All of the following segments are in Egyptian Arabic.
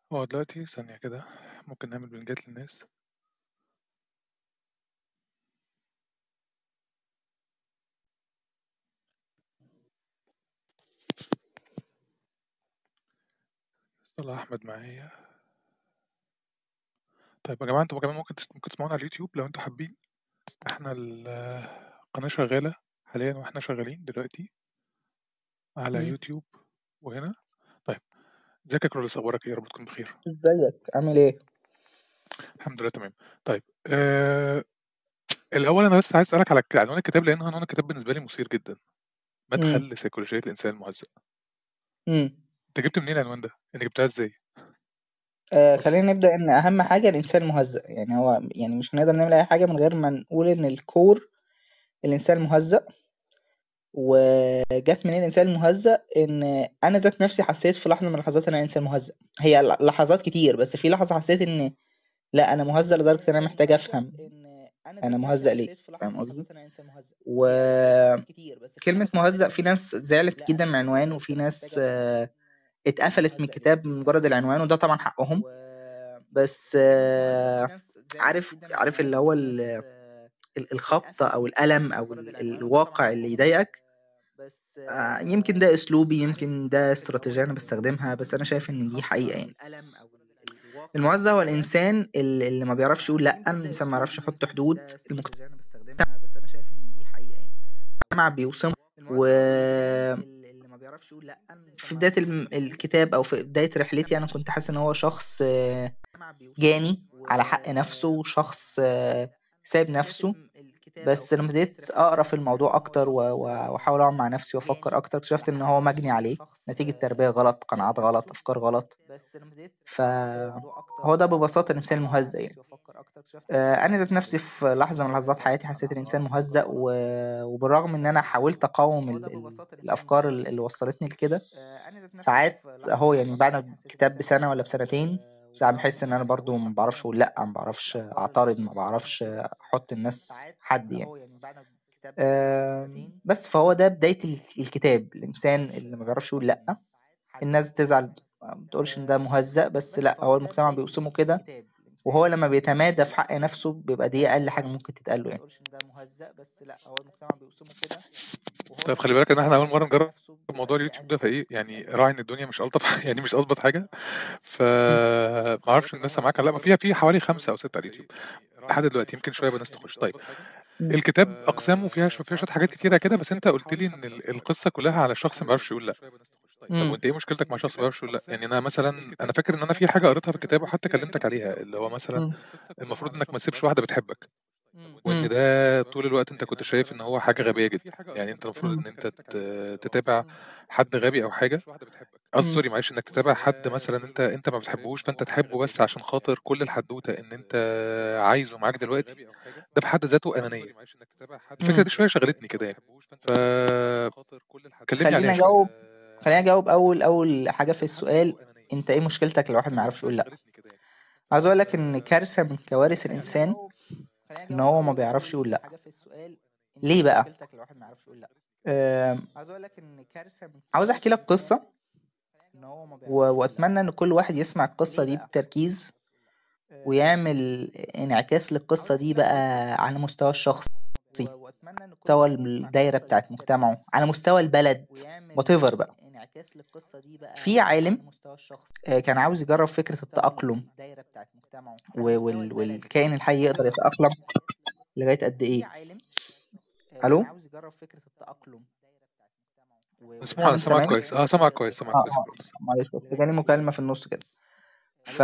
هو دلوقتي ثانية كده ممكن نعمل بنجات للناس طلع أحمد معايا طيب يا جماعة انتوا كمان ممكن تس- ممكن تسمعونا على اليوتيوب لو انتوا حابين احنا ال- القناة شغالة حاليا واحنا شغالين دلوقتي على مم. يوتيوب وهنا طيب ازيك يا كرولس اخبارك ايه يا رب تكون بخير ازيك عامل ايه الحمد لله تمام طيب آه الاول انا بس عايز اسالك على ك- عنوان الكتاب لان عنوان الكتاب بالنسبه لي مثير جدا مدخل امم لسيكولوجيه الانسان المهزأ امم انت جبت منين العنوان ده انت جبتها ازاي آه خلينا نبدأ ان اهم حاجة الانسان المهزأ يعني هو يعني مش هنقدر نعمل اي حاجة من غير ما نقول ان الكور الانسان المهزأ وجت منين الانسان المهزأ ان انا ذات نفسي حسيت في لحظة من اللحظات ان انا انسان مهزأ هي ل- لحظات كتير بس في لحظة حسيت ان لا انا مهزأ لدرجة ان انا محتاج افهم انا مهزأ ليه فاهم قصدي وكلمة مهزأ في ناس زعلت جدا من عنوان وفي ناس آه، اتقفلت من الكتاب من مجرد العنوان وده طبعا حقهم بس آه، عارف عارف اللي هو ال- ال- الخبطة أو الألم أو ال- الواقع اللي يضايقك آه، يمكن ده أسلوبي يمكن ده استراتيجية أنا بستخدمها بس أنا شايف إن دي حقيقة يعني الموزع هو الإنسان اللي اللي ما بيعرفش يقول لأ الإنسان ما بيعرفش يحط حدود المجتمع بيوصمه و في بداية الم- الكتاب أو في بداية رحلتي أنا كنت حاسس إن هو شخص آه، جاني على حق نفسه وشخص آه، سايب نفسه بس لما بديت أقرأ في الموضوع أكتر و- و- وأحاول أقعد مع نفسي وأفكر أكتر اكتشفت إن هو مجني عليه نتيجة تربية غلط قناعات غلط أفكار غلط فهو ده ببساطة الإنسان المهزأ يعني آه، أنا ذات نفسي في لحظة من لحظات حياتي حسيت الإنسان مهزأ و... وبالرغم إن أنا حاولت أقاوم ال... ال... الأفكار ال- اللي وصلتني لكده ساعات أهو يعني بعد الكتاب بسنة ولا بسنتين ساعات بحس إن أنا برضو ما بعرفش أقول لأ ما بعرفش أعترض ما بعرفش أحط الناس حد يعني آم، بس فهو ده بداية ال- الكتاب الإنسان اللي ما بيعرفش يقول لأ الناس تزعل ما تقولش إن ده مهزأ بس لأ هو المجتمع بيقسمه كده وهو لما بيتمادى في حق نفسه بيبقى دي أقل حاجة ممكن تتقال له يعني طيب خلي بالك ان احنا اول مره نجرب موضوع اليوتيوب ده فايه يعني راعي ان الدنيا مش الطف يعني مش اضبط حاجه فما اعرفش الناس سامعاك ولا لا ما فيها في حوالي خمسه او سته على اليوتيوب لحد دلوقتي يمكن شويه بناس تخش طيب مم. الكتاب اقسامه فيها شو فيها شويه حاجات كتيره كده بس انت قلت لي ان ال- القصه كلها على شخص ما بيعرفش يقول لا طب مم. وانت ايه مشكلتك مع شخص ما بيعرفش يقول لا يعني انا مثلا انا فاكر ان انا في حاجه قريتها في الكتاب وحتى كلمتك عليها اللي هو مثلا مم. المفروض انك ما تسيبش واحده بتحبك وان مم. ده طول الوقت انت كنت شايف ان هو حاجه غبيه جدا يعني انت المفروض مم. ان انت ت- تتابع حد غبي او حاجه قصدي مم. سوري معلش انك تتابع حد مثلا انت انت ما بتحبوش فانت تحبه بس عشان خاطر كل الحدوته ان انت عايزه معاك دلوقتي ده في حد ذاته انانيه الفكره مم. دي شويه شغلتني كده يعني ف كلمني عليها خلينا شويه أجاوب خلينا أجاوب أول أول حاجة في السؤال أنت إيه مشكلتك لو واحد ما يعرفش يقول لأ عاوز أقول لك إن كارثة من كوارث الإنسان إن هو ما بيعرفش يقول لأ ليه بقى؟ آم، عاوز أحكي لك قصة و... وأتمنى إن كل واحد يسمع القصة دي بتركيز ويعمل انعكاس للقصة دي بقى على مستوى الشخصي مستوى الدايرة بتاعت مجتمعه على مستوى البلد whatever بقى في عالم آه، كان عاوز يجرب فكرة التأقلم و- وال... والكائن الحي يقدر يتأقلم لغاية قد إيه ألو مسموع انا محمد سامعك سامعني كويس اه سامعك كويس سامعك اه كويس اه معلش بس جالي مكالمة في النص كده ف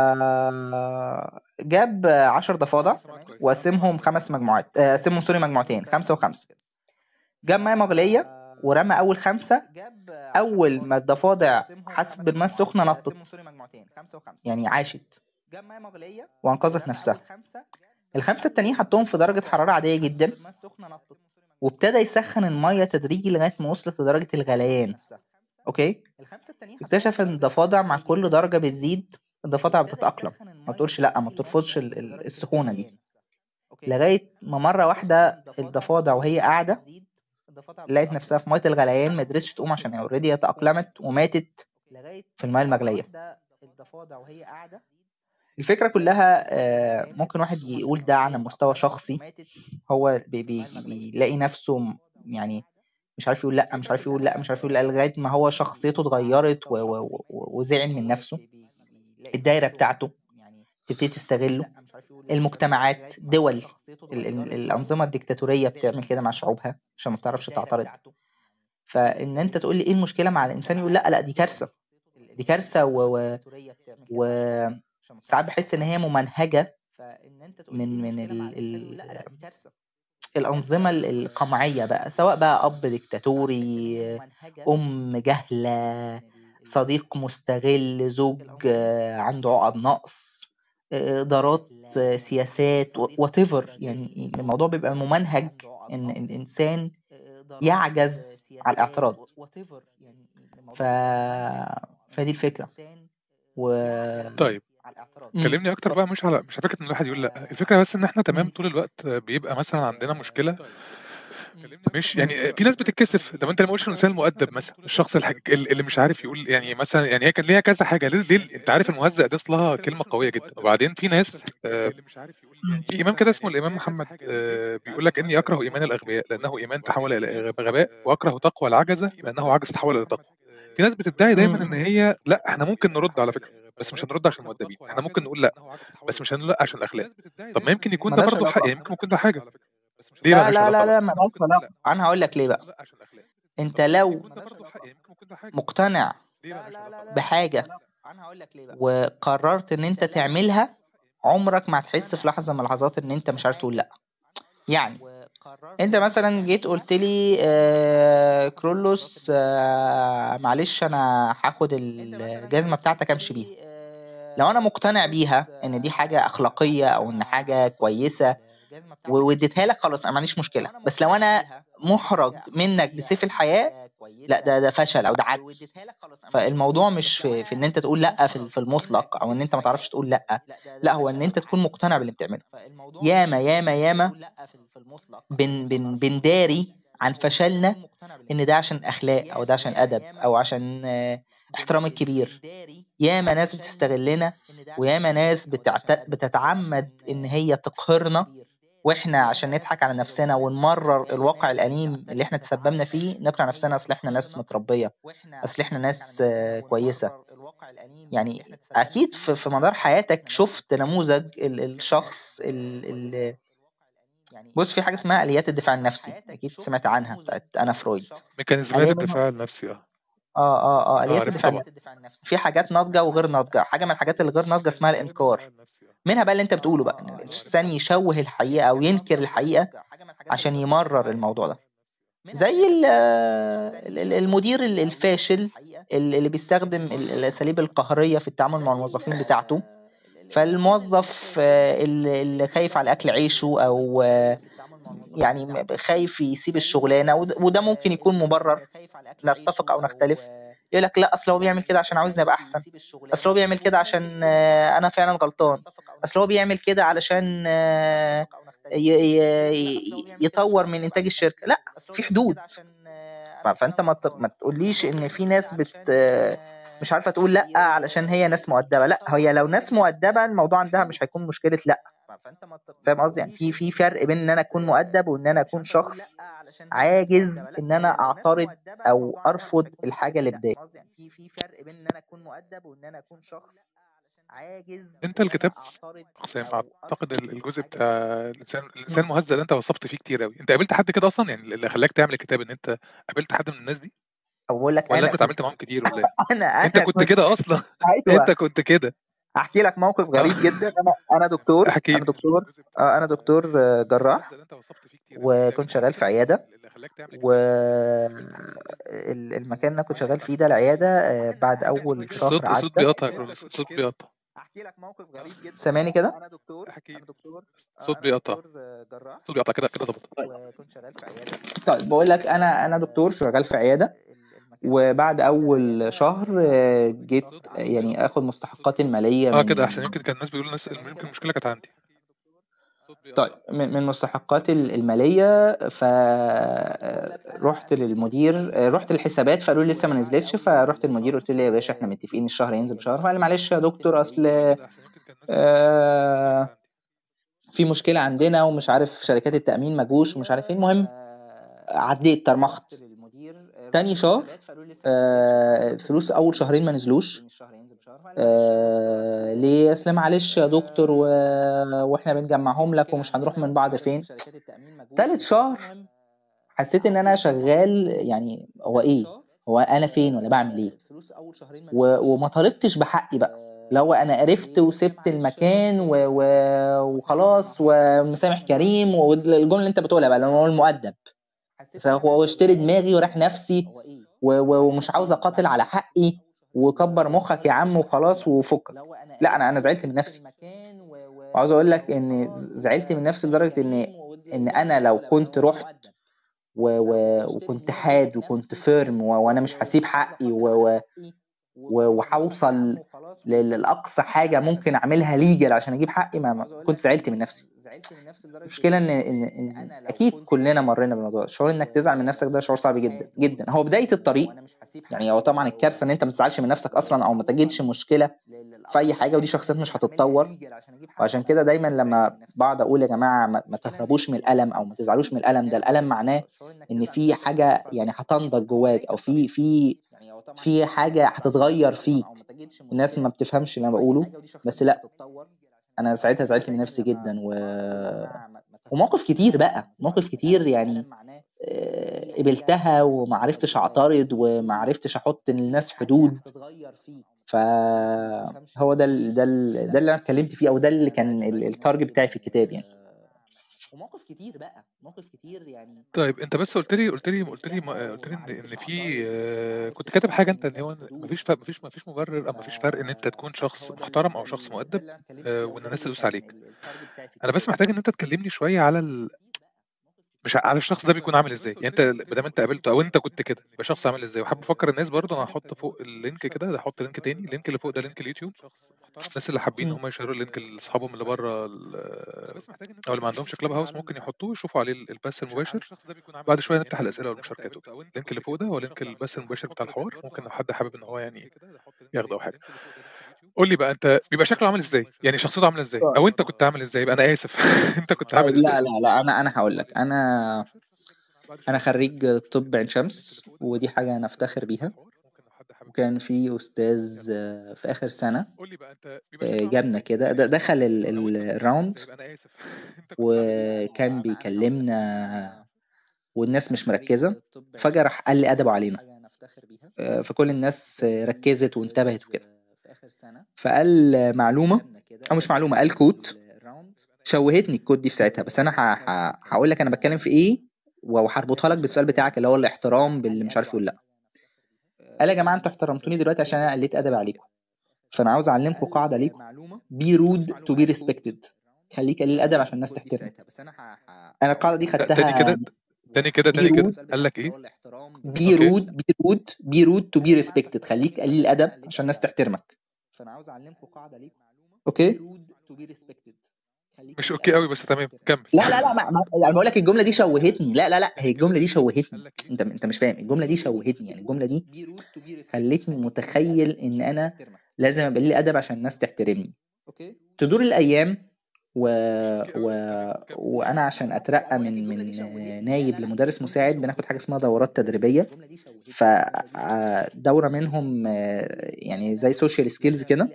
جاب عشر ضفادع وقسمهم خمس مجموعات آه، قسمهم سوري مجموعتين خمسة وخمسة جاب مية مغلية ورمى أول خمسة أول ما الضفادع حست بالماء السخنة نطت يعني عاشت وأنقذت نفسها الخمسة التانيين حطهم في درجة حرارة عادية جدا وابتدى يسخن المية تدريجي لغاية ما وصلت لدرجة الغليان اوكي اكتشف ان الضفادع مع كل درجة بتزيد الضفادع بتتأقلم ما بتقولش لا ما بترفضش ال- ال- السخونة دي لغاية ما مرة واحدة الضفادع وهي قاعدة لقيت نفسها في مية الغليان ما قدرتش تقوم عشان هي اوريدي اتأقلمت وماتت في المية المغلية الفكرة كلها آه، ممكن واحد يقول ده على مستوى شخصي هو بي بي بيلاقي نفسه م- يعني مش عارف يقول لا مش عارف يقول لا مش عارف يقول لا لغاية ما هو شخصيته اتغيرت و- و- و- وزعل من نفسه الدايرة بتاعته تبتدي تستغله المجتمعات دول ال- ال- الأنظمة الديكتاتورية بتعمل كده مع شعوبها عشان ما بتعرفش تعترض فإن أنت تقول لي إيه المشكلة مع الإنسان يقول لا لا دي كارثة دي كارثة و, و... و... ساعات بحس إن هي ممنهجة من من ال... ال... الأنظمة ال- القمعية بقى سواء بقى أب ديكتاتوري أم جهلة صديق مستغل زوج آه، عنده عقد نقص آه، إدارات آه، سياسات whatever يعني الموضوع بيبقى ممنهج إن إن الإنسان يعجز على الاعتراض ف... فدي الفكرة و طيب مم. كلمني اكتر بقى مش على مش على فكره ان الواحد يقول لا الفكره بس ان احنا تمام طول الوقت بيبقى مثلا عندنا مشكله مش يعني في ناس بتتكسف طب انت لما قلتش الانسان المؤدب مثلا الشخص الحاج... اللي مش عارف يقول يعني مثلا يعني هي كان ليها كذا حاجه ليه, ليه انت عارف المهزأ دي اصلها كلمه قويه جدا وبعدين في ناس آه، في امام كده اسمه الامام محمد آه، بيقول لك اني اكره ايمان الاغبياء لانه ايمان تحول الى غباء واكره تقوى العجزه لانه عجز تحول الى تقوى في ناس بتدعي دايما ان هي لا احنا ممكن نرد على فكره بس مش هنرد عشان المؤدبين احنا ممكن نقول لا بس مش هنقول لا عشان الاخلاق طب ما يمكن يكون ده ملهاش برضه حق علاقة يعني ممكن يكون ده حاجه ليه لا ملهاش لا لا علاقه لا بقى ملهاش علاقة أنا هقول لك ليه بقى أنت لو مقتنع بحاجة وقررت إن أنت تعملها عمرك ما هتحس في لحظة من اللحظات إن أنت مش عارف تقول لأ يعني أنت مثلا جيت قلت لي آه كرولوس آه معلش أنا هاخد الجزمة بتاعتك أمشي بيها لو أنا مقتنع بيها إن دي حاجة أخلاقية أو إن حاجة كويسة و- واديتها لك خلاص انا ما عنديش مشكله بس لو انا محرج منك بسيف الحياه لا ده ده فشل او ده عجز فالموضوع مش في, في ان انت تقول لا في, في المطلق او ان انت ما تعرفش تقول لا لا هو ان انت تكون مقتنع باللي بتعمله ياما ياما ياما بن بن بنداري عن فشلنا ان ده عشان اخلاق او ده عشان ادب او عشان آه، احترام الكبير ياما ناس بتستغلنا وياما ناس بتعت... بتتعمد ان هي تقهرنا واحنا عشان نضحك على نفسنا ونمرر الواقع الأليم اللي احنا تسببنا فيه نقنع نفسنا اصل احنا ناس متربية اصل احنا ناس آه، كويسة يعني اكيد في في مدار حياتك شفت نموذج ال- الشخص ال- ال- بص في حاجة اسمها آليات الدفاع النفسي أكيد سمعت عنها بتاعت أنا فرويد ميكانيزمات آلية الدفاع النفسي اه اه اه اه اه آليات عارف الدفاع طبعا النفسي في حاجات ناضجة وغير ناضجة حاجة من الحاجات اللي غير ناضجة اسمها الإنكار منها بقى اللي انت بتقوله بقى ان الانسان يشوه الحقيقة او ينكر الحقيقة عشان يمرر الموضوع ده زي ال- ال- المدير ال- الفاشل اللي بيستخدم ال- الاساليب القهرية في التعامل مع الموظفين بتاعته فالموظف آه، اللي اللي خايف على اكل عيشه او آه، يعني م- خايف يسيب الشغلانه وده وده ممكن يكون مبرر نتفق او نختلف يقول لك لا اصل هو بيعمل كده عشان عاوزني ابقى احسن اصل هو بيعمل كده عشان آه، انا فعلا غلطان اصل هو بيعمل كده علشان آه، ي- ي- يطور من انتاج الشركه لا في حدود ف- فانت ما ت- ما تقوليش ان في ناس بت مش عارفه تقول لا علشان هي ناس مؤدبه لا هي لو ناس مؤدبه الموضوع عندها مش هيكون مشكله لا فاهم قصدي يعني في في فرق بين ان انا اكون مؤدب وان انا اكون شخص عاجز ان انا اعترض او ارفض الحاجه اللي بتضايقني في في فرق بين ان انا اكون مؤدب وان انا اكون شخص عاجز انت اللي كتبت اقسام اعتقد ال- الجزء بتاع الانسان الانسان المهزأ ده انت وصفت فيه كتير قوي انت قابلت حد كده اصلا يعني اللي خلاك تعمل الكتاب ان انت قابلت حد من الناس دي او بقول لك ولا انا انت كنت اتعاملت معاهم كتير ولا ايه انا انت انا كنت كنت كده اصلا ايوه انت كنت كده احكي لك موقف اه غريب جدا انا انا دكتور احكي انا لي دكتور آه، انا دكتور آه، جراح وكنت شغال في عياده والمكان اللي انا كنت شغال فيه ده العياده آه، بعد اول شهر الصوت الصوت عدى بيقطع يا كرولوس الصوت بيقطع سامعني كده الصوت بيقطع الصوت بيقطع كده كده ظبط طيب بقول لك انا انا دكتور شغال في عياده وبعد اول شهر آه، جيت يعني اخد مستحقاتي الماليه اه كده من احسن يمكن كان الناس بيقولوا الناس يمكن المشكله كانت عندي طيب من من مستحقاتي ال المالية فرُحت للمدير رُحت للحسابات فقالوا لي لسه ما نزلتش، فرُحت للمدير قُلت له: "يا باشا إحنا متفقين الشهر هينزل بشهر." فقال لي: "معلش يا دكتور أصل آآ في مشكلة عندنا ومش عارف شركات التأمين ما جوش ومش عارف إيه." المهم عدّيت طرمخت. تاني شهر آآ فلوس أول شهرين ما نزلوش آآ ليه؟ أصل معلش يا دكتور و وإحنا بنجمّعهم لك ومش هنروح من بعض فين. تالت شهر حسيت إن أنا شغال يعني هو إيه، هو أنا فين والّا باعمل إيه؟ و وما طالبتش بحقي بقى، اللي هو أنا قرفت وسِبت المكان و و وخلاص ومسامح كريم والجملة اللي أنت بتقولها بقى اللي هو المؤدب. بس هو اشتري دماغي وراح نفسي و و ومش عاوز أقاتل على حقي وكبّر مخّك يا عم وخلاص وفُكّك. لأ أنا أنا زعلت من نفسي. وعاوز أقول لك إن ز زعلت من نفسي لدرجة إن إن أنا لو كنت رُحت و و وكنت حاد وكنت firm و وأنا مش هاسيب حقي و و و وهاوصل ل لأقصى حاجة ممكن أعملها legal عشان أجيب حقي ما ما كنت زعلت من نفسي. المشكلة إن إن إن أكيد كلنا مرّينا بالموضوع ده، شعور إنك تزعل من نفسك ده شعور صعب جدًا، جدًا. هو بداية الطريق يعني هو طبعًا الكارثة إن أنت ما تزعلش من نفسك أصلًا أو ما تجدش مشكلة في أي حاجة ودي شخصيات مش هتتطور. وعشان كده دايمًا لمّا باقعد أقول يا جماعة ما ما تهربوش من الألم أو ما تزعلوش من الألم، ده الألم معناه إن في حاجة يعني هتنضج جواك أو في في في حاجة هتتغيّر فيك. الناس ما بتفهمش اللي أنا باقوله، بس لأ، أنا ساعتها زعلت من نفسي جدًا و ومواقف كتير بقى، مواقف كتير يعني آآ قبلتها وما عرفتش أعترض وما عرفتش أحُط للناس حدود. فهو ده ال ده ال ده اللي أنا اتكلمت فيه أو ده اللي كان ال الtarget بتاعي في الكتاب يعني. ومواقف كتير بقى، مواقف كتير يعني طيب أنت بس قُلت لي قُلت لي قُلت لي م قُلت لي إن إن في آآ كنت كاتب حاجة أنت إن هو ما فيش ف ما فيش ما فيش مُبرر أو ما فيش فرق إن أنت تكون شخص محترم أو شخص مؤدب آآ وإن الناس تدوس عليك. أنا بس محتاج إن أنت تكلمني شوية على ال مش ع على الشخص ده بيكون عامل إزاي، يعني أنت ما دام أنت قابلته أو أنت كنت كده، يبقى شخص عامل إزاي؟ وحابب أفكّر الناس برضه أنا هاحط فوق الlink كده هاحط link تاني، الlink اللي فوق ده link اليوتيوب، الناس اللي حابين إن إمم. هم يشيروا الlink لأصحابهم اللي برّه ال أو اللي ما عندهمش club house ممكن يحطوه يشوفوا عليه ال البث المباشر، بعد شوية نفتح الأسئلة والمشاركات وكده. الlink اللي فوق ده هو link البث المباشر بتاع الحوار، ممكن لو حد حابب إن هو يعني ياخده أو حاجة. قُل لي بقى أنت بيبقى شكله عامل إزاي؟ يعني شخصيته عاملة إزاي؟ طيب. أو أنت كنت عامل إزاي بقى؟ أنا آسف أنت كنت طيب عامل إزاي؟ لا، لا، لأ، أنا أنا هاقول لك، أنا أنا خرّيج طِب عين شمس ودي حاجة أنا أفتخر بيها. وكان في أستاذ في آخر سَنة آآ جابنا كده د دخل ال ال الround وكان بيكلمنا والناس مش مركّزة، فجأة راح قَلّ أدبه علينا. آآ فكل الناس ركّزت وانتبهت وكده. فقال معلومة أو مش معلومة، قال quote شوّهتني الquote دي في ساعتها، بس أنا ه ه هاقول لك أنا باتكلم في إيه وهاربطها لك بالسؤال بتاعك اللي هو الاحترام باللي مش عارف يقول لأ. قال: "يا جماعة أنتم احترمتوني دلوقتي عشان أنا قلّيت أدبي عليكم. فأنا عاوز أعلّمكم قاعدة ليكم be rude to be respected خلّيك قليل الأدب عشان الناس تحترمك." أنا القاعدة دي لأ تاني خدتها كده تاني كده be تاني كده rude قال لك إيه؟ be أوكي. rude be rude be rude to be respected خلّيك قليل الأدب عشان الناس تحترمك. أوكي؟ مش أوكي أوي بس تمام، كمّل. لا، لا، لأ، ما ما يعني باقول لك الجملة دي شوّهتني، لا، لا، لأ، هي الجملة دي شوّهتني، أنت أنت مش فاهم، الجملة دي شوّهتني، يعني الجملة دي خلّتني متخيّل إن أنا لازم أبقى قليل الأدب عشان الناس تحترمني. تدور الأيام و و وأنا عشان أترقّى من من نايب لمدرس مساعد بناخد حاجة اسمها دورات تدريبية، ف آآ دورة منهم يعني زي social skills كده.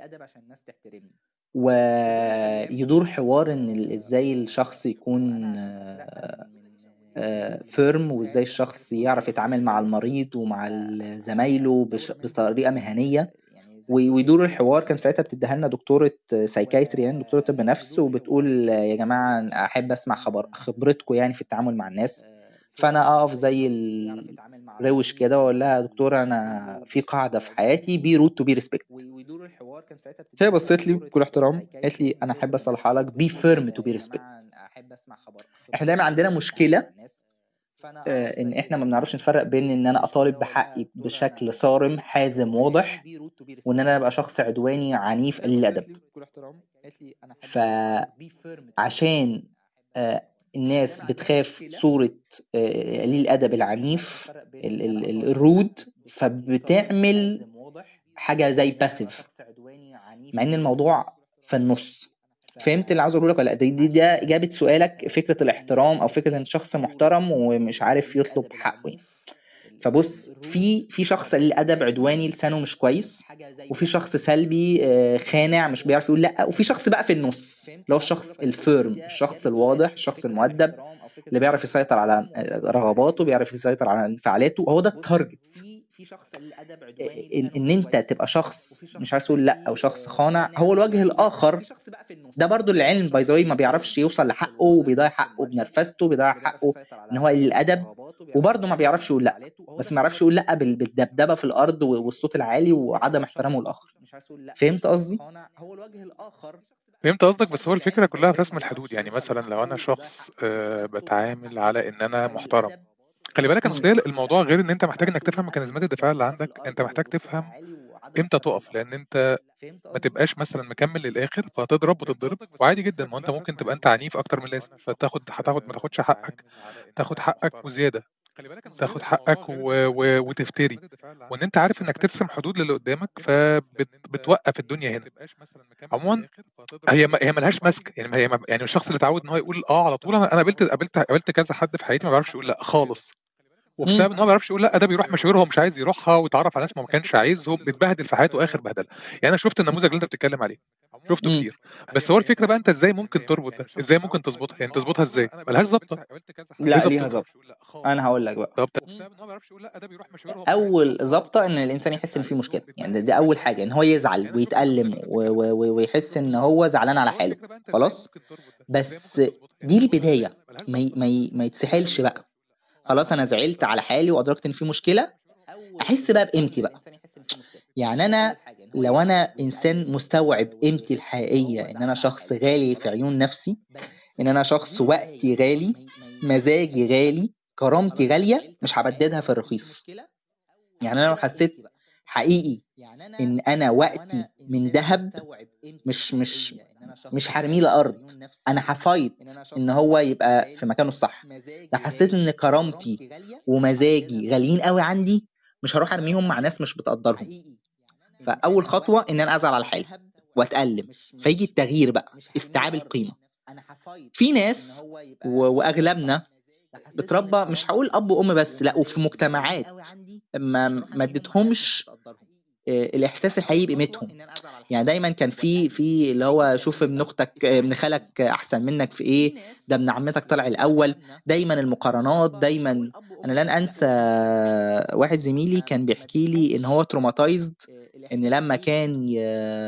ويدور حوار إن ال إزاي الشخص يكون آآ firm وإزاي الشخص يعرف يتعامل مع المريض ومع ال زمايله بش بطريقة مهنية، و ويدور الحوار كان ساعتها بتدّيها لنا دكتورة psychiatry يعني دكتورة طِب نَفْس وبتقول يا جماعة أنا أحب أسمع خبر خبرتكم يعني في التعامل مع الناس، فأنا أقف زي الروِش كده وأقول لها: "يا دكتورة أنا في قاعدة في حياتي be rude to be respected." فهي بصّت لي بكل احترام قالت لي: "أنا أحب أصلّحها لك be firm to be respected." إحنا دايمًا عندنا مشكلة آآ إن إحنا ما بنعرفش نفرّق بين إن أنا أطالب بحقي بشكل صارم، حازم، واضح، وإن أنا أبقى شخص عدواني عنيف قليل الأدب. فعشان آه، الناس بتخاف صورة آه، قليل الأدب العنيف ال- ال- ال- الرود فبتعمل حاجة زي باسيف مع إن الموضوع في النص فهمت اللي عاوز اقوله لك ولا لأ؟ دي, دي ده اجابه سؤالك فكره الاحترام او فكره ان شخص محترم ومش عارف يطلب حقه يعني. فبص في في شخص قليل ادب عدواني لسانه مش كويس وفي شخص سلبي آه، خانع مش بيعرف يقول لا وفي شخص بقى في النص اللي هو الشخص الفيرم الشخص الواضح الشخص المؤدب اللي بيعرف يسيطر على رغباته بيعرف يسيطر على انفعالاته وهو ده التارجت ان, إن انت تبقى شخص مش عايز تقول لا او شخص خانع هو الوجه الاخر ده برضو العلم باي ذا ما بيعرفش يوصل لحقه وبيضيع حقه بنرفزته بيضيع حقه ان هو قليل الادب وبرضه ما بيعرفش يقول لا بس ما يعرفش يقول لا بال- بالدبدبه في الارض والصوت العالي وعدم احترامه للاخر فهمت قصدي فهمت قصدك بس هو الفكرة كلها في رسم الحدود يعني مثلا لو أنا شخص آه، بتعامل على إن أنا محترم خلي بالك أنا أصل هي الموضوع غير إن أنت محتاج إنك تفهم ميكانيزمات الدفاع اللي عندك أنت محتاج تفهم إمتى تقف لأن أنت ما تبقاش مثلا مكمل للآخر فهتضرب وتتضرب وعادي جدا ما أنت ممكن تبقى أنت عنيف أكتر من اللازم فتاخد هتاخد ما تاخدش حقك تاخد حقك وزيادة تاخد حقك و... و... وتفتري وان انت عارف انك ترسم حدود للي قدامك فبتوقف الدنيا هنا عموما هي ما... هي ملهاش ماسك يعني هي ما... يعني الشخص اللي اتعود ان هو يقول اه على طول انا انا قابلت قابلت قابلت كذا حد في حياتي ما بيعرفش يقول لا خالص وبسبب ان هو ما بيعرفش يقول لا ده بيروح مشاوير هو مش عايز يروحها ويتعرف على ناس ما ما كانش عايزهم بيتبهدل في حياته اخر بهدله يعني انا شفت النموذج اللي انت بتتكلم عليه شفته مم. كتير بس هو الفكره بقى انت ازاي ممكن تربط ده ازاي ممكن تظبطها يعني تظبطها ازاي ملهاش ظابطه لا ليه ليها ظابطه ظبط انا هقول لك بقى ظابطه اول ظبطه ان الانسان يحس ان في مشكله يعني ده, ده اول حاجه ان هو يزعل ويتالم و- و- و- ويحس ان هو زعلان على حاله خلاص بس دي البدايه ما ي- ما ي- ما يتسحلش بقى خلاص انا زعلت على حالي وادركت ان في مشكله احس بقى بقيمتي بقى يعني انا لو انا انسان مستوعب قيمتي الحقيقيه ان انا شخص غالي في عيون نفسي ان انا شخص وقتي غالي مزاجي غالي كرامتي غاليه مش هبددها في الرخيص يعني انا لو حسيت حقيقي ان انا وقتي من ذهب مش مش مش هرميه لارض انا هفايت ان هو يبقى في مكانه الصح لو حسيت ان كرامتي ومزاجي غاليين قوي عندي مش هروح ارميهم مع ناس مش بتقدرهم فاول خطوه ان انا ازعل على حالي واتالم فيجي التغيير بقى استيعاب القيمه في ناس و- واغلبنا بتربى مش هقول اب وام بس لا وفي مجتمعات ما ما اديتهمش آه، الاحساس الحقيقي بقيمتهم يعني دايما كان في في اللي هو شوف ابن اختك آه، ابن خالك احسن منك في ايه ده ابن عمتك طلع الاول دايما المقارنات دايما انا لن انسى واحد زميلي كان بيحكي لي ان هو تروماتايزد ان لما كان ي...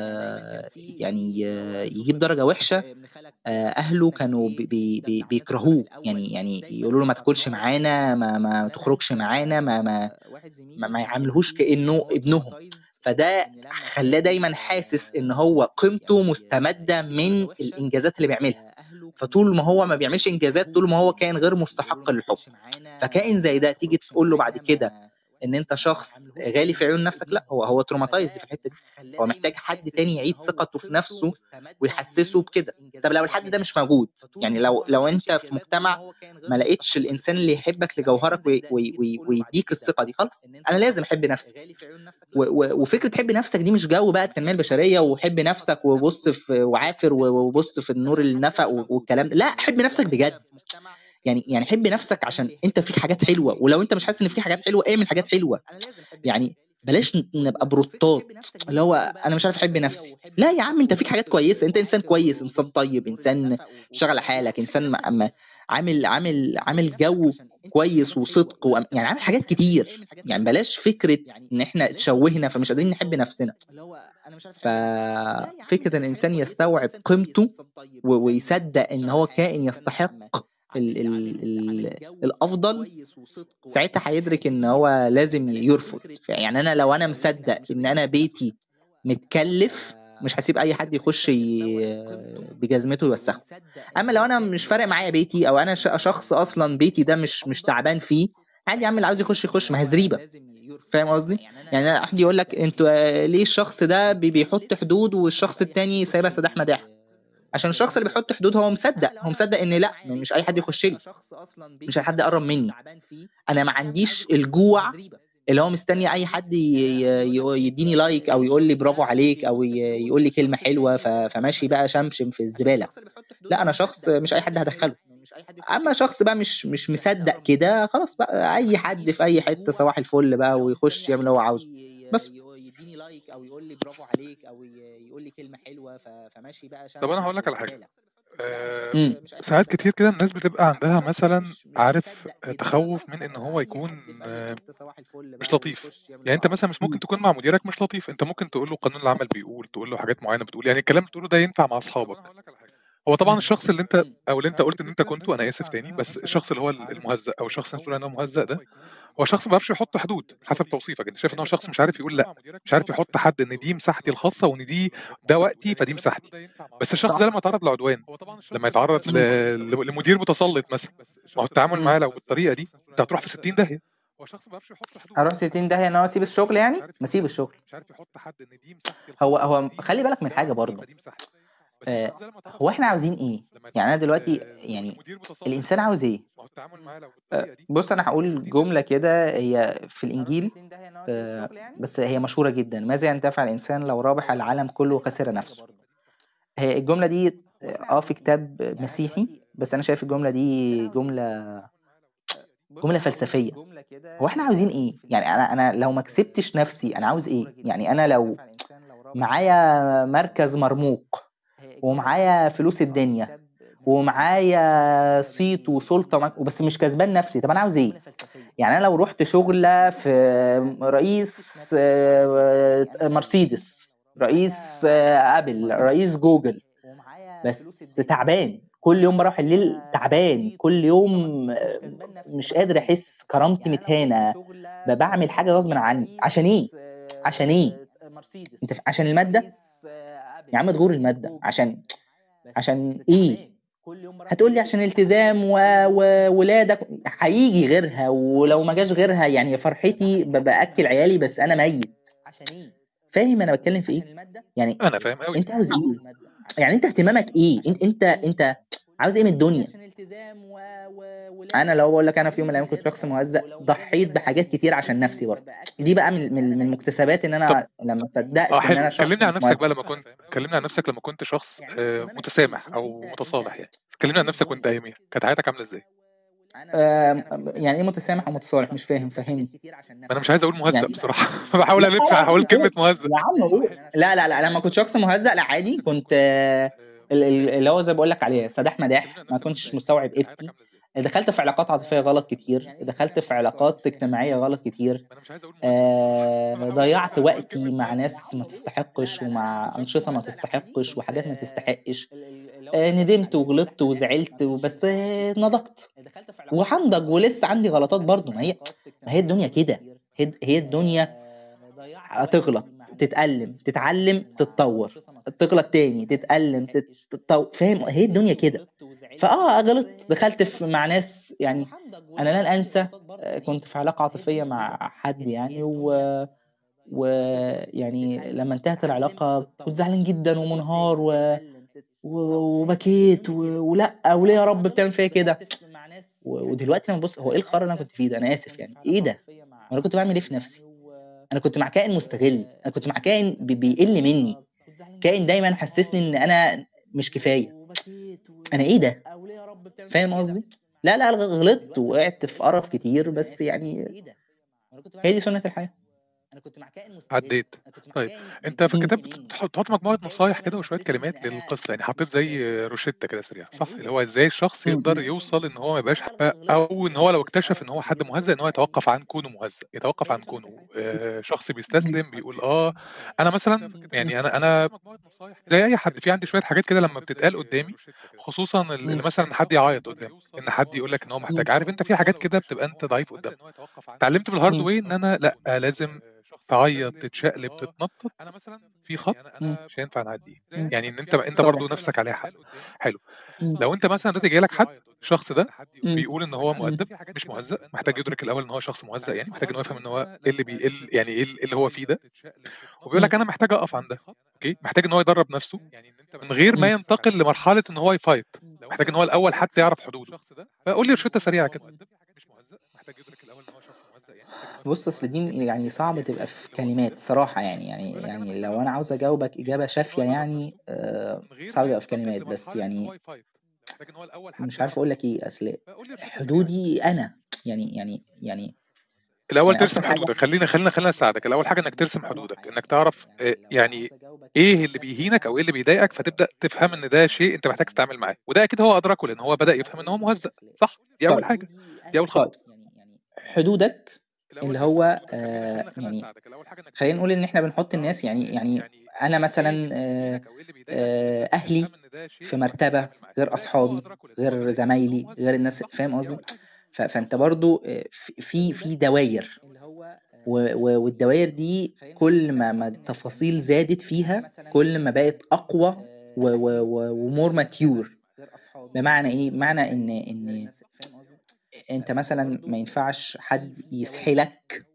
يعني ي- يجيب درجه وحشه آه، اهله كانوا بي بي بي بيكرهوه يعني يعني يقولوا له ما تاكلش معانا ما ما تخرجش معانا ما ما ما, ما يعاملهوش كانه ابنهم فده خلاه دايما حاسس ان هو قيمته مستمده من الانجازات اللي بيعملها فطول ما هو ما بيعملش انجازات طول ما هو كان غير مستحق للحب فكائن زي ده تيجي تقول له بعد كده ان انت شخص غالي في عيون نفسك لا هو هو تروماتايزد في الحته دي هو محتاج حد تاني يعيد ثقته في نفسه ويحسسه بكده طب لو الحد ده مش موجود يعني لو لو انت في مجتمع ما لقيتش الانسان اللي يحبك لجوهرك وي وي وي ويديك الثقه دي خلاص انا لازم احب نفسي و و وفكره حب نفسك دي مش جو بقى التنميه البشريه وحب نفسك وبص في وعافر وبص في النور النفق والكلام ده لا حب نفسك بجد يعني يعني حب نفسك عشان انت فيك حاجات حلوه ولو انت مش حاسس ان في حاجات حلوه اعمل حاجات حلوه يعني بلاش نبقى بروتات اللي هو انا مش عارف احب نفسي لا يا عم انت فيك حاجات كويسه انت انسان كويس انسان طيب انسان شغال على حالك انسان م- م- عامل عامل عامل جو كويس وصدق وأم... يعني عامل حاجات كتير يعني بلاش فكره ان احنا اتشوهنا فمش قادرين نحب نفسنا ففكره ان الانسان يستوعب قيمته و- ويصدق ان هو كائن يستحق ال ال ال الافضل ساعتها هيدرك ان هو لازم يرفض يعني انا لو انا مصدق ان انا بيتي متكلف مش هسيب اي حد يخش ي- بجزمته يوسخه اما لو انا مش فارق معايا بيتي او انا ش- شخص اصلا بيتي ده مش مش تعبان فيه عادي يا عم اللي عاوز يخش يخش ما هي زريبه فاهم قصدي يعني أنا احد يقول لك انتوا آه، ليه الشخص ده بي- بيحط حدود والشخص التاني سايبها سداح مداح عشان الشخص اللي بيحط حدود هو مصدق هو مصدق ان لا مش اي حد يخش لي مش اي حد يقرب مني انا ما عنديش الجوع اللي هو مستني اي حد ي- ي- يديني لايك او يقول لي برافو عليك او ي- يقول لي كلمه حلوه ف- فماشي بقى شمشم في الزباله لا انا شخص مش اي حد هدخله اما شخص بقى مش مش مصدق كده خلاص بقى اي حد في اي حته صباح الفل بقى ويخش يعمل اللي هو عاوزه بس يديني لايك او يقول لي برافو عليك او يقول لي كلمه حلوه فماشي بقى طب انا هقول لك على حاجه آه، مم. ساعات كتير كده الناس بتبقى عندها مثلا عارف آه، تخوف من ان هو يكون آه، مش لطيف يعني انت مثلا مش ممكن تكون مع مديرك مش لطيف انت ممكن تقول له قانون العمل بيقول تقول له حاجات معينه بتقول يعني الكلام اللي بتقوله ده ينفع مع اصحابك هو طبعا مم. الشخص اللي انت او اللي انت قلت ان انت كنته انا اسف تاني بس الشخص اللي هو المهزأ او الشخص اللي انت بتقول انه مهزأ ده هو شخص ما بيعرفش يحط حدود حسب توصيفك انت شايف ان هو شخص مش عارف يقول لا مش عارف يحط حد ان دي مساحتي الخاصه وان دي ده وقتي فدي مساحتي بس الشخص ده لما يتعرض لعدوان لما يتعرض ل... ل- لمدير متسلط مثلا ما هو التعامل مم. معاه لو بالطريقه دي انت هتروح في 60 داهيه هو شخص ما بيعرفش يحط حدود اروح 60 داهيه ان هو اسيب الشغل يعني ما اسيب الشغل مش عارف يحط حد ان دي مساحتي هو الخاصة هو ودي خلي بالك من ده حاجه وقتي برضه فدي مساحتي بس آه، الشخص ده لما يتعرض هو احنا لعدوان عاوزين ايه لما يعني انا يتعرض دلوقتي ل- يعني لمدير متسلط الانسان عاوز ايه ما هو التعامل معاه لو آه، بالطريقه دي بص انا انت في هقول 60 جمله داهيه كده هي في الانجيل آه، بس هي مشهوره جدا ماذا ينتفع الانسان لو رابح العالم كله وخسر نفسه هي الجمله دي اه في كتاب مسيحي بس انا شايف الجمله دي جمله جمله فلسفيه هو احنا عاوزين ايه يعني انا انا لو ما كسبتش نفسي انا عاوز ايه يعني انا لو معايا مركز مرموق ومعايا فلوس الدنيا ومعايا صيت وسلطه ومع- وبس مش كسبان نفسي طب انا عاوز ايه يعني انا لو رحت شغله في رئيس آه، مرسيدس رئيس آه، ابل رئيس جوجل بس تعبان كل يوم بروح الليل تعبان كل يوم آه، مش قادر احس كرامتي متهانه ب- بعمل حاجه غصب عني عشان ايه عشان ايه انت ف- عشان الماده يا عم تغور الماده عشان عشان ايه هتقول لي عشان التزام وولادك هيجي غيرها ولو ما جاش غيرها يعني فرحتي ب- باكل عيالي بس انا ميت فاهم انا بتكلم في ايه يعني انا فاهم قوي انت عاوز ايه يعني انت اهتمامك ايه انت انت انت عاوز ايه من الدنيا انا لو بقول لك انا في يوم من الايام كنت شخص مهزأ ضحيت بحاجات كتير عشان نفسي برضه دي بقى من من من مكتسبات ان طب انا لما صدقت اه ان حلو انا شخص كلمني عن مش نفسك بقى مهزأ لما كنت كلمني عن نفسك لما كنت شخص آه، متسامح او متصالح يعني كلمني عن نفسك وانت اياميها كانت حياتك عامله ازاي آم، يعني ايه متسامح ومتصالح مش فاهم فهمني ما انا مش عايز اقول مهزأ يعني بصراحه بحاول لا الف لا حوالين لا كلمه ايه مهزأ يا عم ايه لا لا لا لما كنت شخص مهزأ لا عادي كنت آه، ال- ال- اللي هو زي بقول لك عليه سداح مداح ما كنتش مستوعب قيمتي دخلت في علاقات عاطفيه غلط كتير دخلت في علاقات اجتماعيه غلط كتير ما انا مش عايز اقول مهزأ آه، بحاول ضيعت الف حوالين وقتي كلمه مع مهزأ ناس ما تستحقش ومع أنشطة ما تستحقش وحاجات ما تستحقش آه، ندمت وغلطت وزعلت بس آه، نضجت وهنضج ولسه عندي غلطات برضو ما هي ما هي الدنيا كده هي هي الدنيا هتغلط تتألم تتعلم تتطور تغلط تاني تتألم تت- تتطور فاهم هي الدنيا كده فاه غلط دخلت في مع ناس يعني انا لن انسى آه، كنت في علاقة عاطفية مع حد يعني و ويعني لما انتهت العلاقة كنت زعلان جدا ومنهار و... و... وبكيت و... ولا وليه يا رب بتعمل فيا كده و... ودلوقتي لما ببص هو ايه القرار اللي انا كنت فيه ده انا اسف يعني ايه ده انا كنت بعمل ايه في نفسي انا كنت مع كائن مستغل انا كنت مع كائن بي... بيقل مني كائن دايما حسسني ان انا مش كفايه انا ايه ده فاهم قصدي لا لا غلطت وقعت في قرف كتير بس يعني هي دي سنة الحياة عديت طيب انت في مم. الكتاب بتحط تحط مجموعه نصايح كده وشويه كلمات للقصه يعني حطيت زي روشته كده سريعه صح اللي هو ازاي الشخص مم. يقدر يوصل ان هو ما يبقاش او ان هو لو اكتشف ان هو حد مهزأ ان هو يتوقف عن كونه مهزأ يتوقف عن كونه آه، شخص بيستسلم بيقول اه انا مثلا يعني انا انا زي اي حد في عندي شويه حاجات كده لما بتتقال قدامي خصوصا ال- اللي مم. مثلا حد يعيط قدامي ان حد يقول لك ان هو محتاج عارف انت في حاجات كده بتبقى انت ضعيف قدامها اتعلمت بالهارد مم. واي ان انا لا لازم تعيط تتشقلب تتنطط في خط إمم. مش هينفع نعديه إمم. يعني ان انت انت طبعًا. برضه نفسك عليها حق حلو إمم. لو انت مثلا دلوقتي جاي لك حد الشخص ده إمم. بيقول ان هو إمم. مؤدب مش مهزأ محتاج يدرك الاول ان هو شخص مهزأ يعني محتاج ان هو يفهم ان هو ايه اللي بي إيه اللي- يعني ايه اللي هو فيه ده وبيقول لك إمم. انا محتاج اقف عند ده اوكي محتاج ان هو يدرب نفسه من غير ما إمم. ينتقل لمرحله ان هو يفايت محتاج ان هو الاول حتى يعرف حدوده فقول لي روشته سريعه كده بُص أصل دي يعني صعب تبقى في كلمات صراحة يعني يعني يعني لو أنا عاوز أجاوبك إجابة شافية يعني آآ صعب تبقى في كلمات، بس يعني مش عارف أقول لك إيه، أصل حدودي أنا يعني يعني يعني الاول يعني ترسم أبسط حاجة حدودك خلينا خلينا خلينا اساعدك الاول حاجه انك ترسم حدودك انك تعرف آه، يعني ايه اللي بيهينك او ايه اللي بيضايقك فتبدا تفهم ان ده شيء انت محتاج تتعامل معاه وده اكيد هو ادركه لان هو بدا يفهم ان هو مهزأ صح دي اول طيب. حاجه دي اول خطوه طيب حدودك اللي هو آآ يعني خلّينا نقول إن إحنا بنحُط الناس يعني يعني أنا مثلًا آآ آآ أهلي في مرتبة غير أصحابي، غير زمايلي، غير الناس فاهم قصدي؟ ف فأنت برضه آآ ف في في دواير و و والدواير دي كل ما ما التفاصيل زادت فيها، كل ما بقت أقوى و و و وmore mature بمعنى إيه؟ بمعنى إن إن أنت مثلًا ما ينفعش حد يسحلك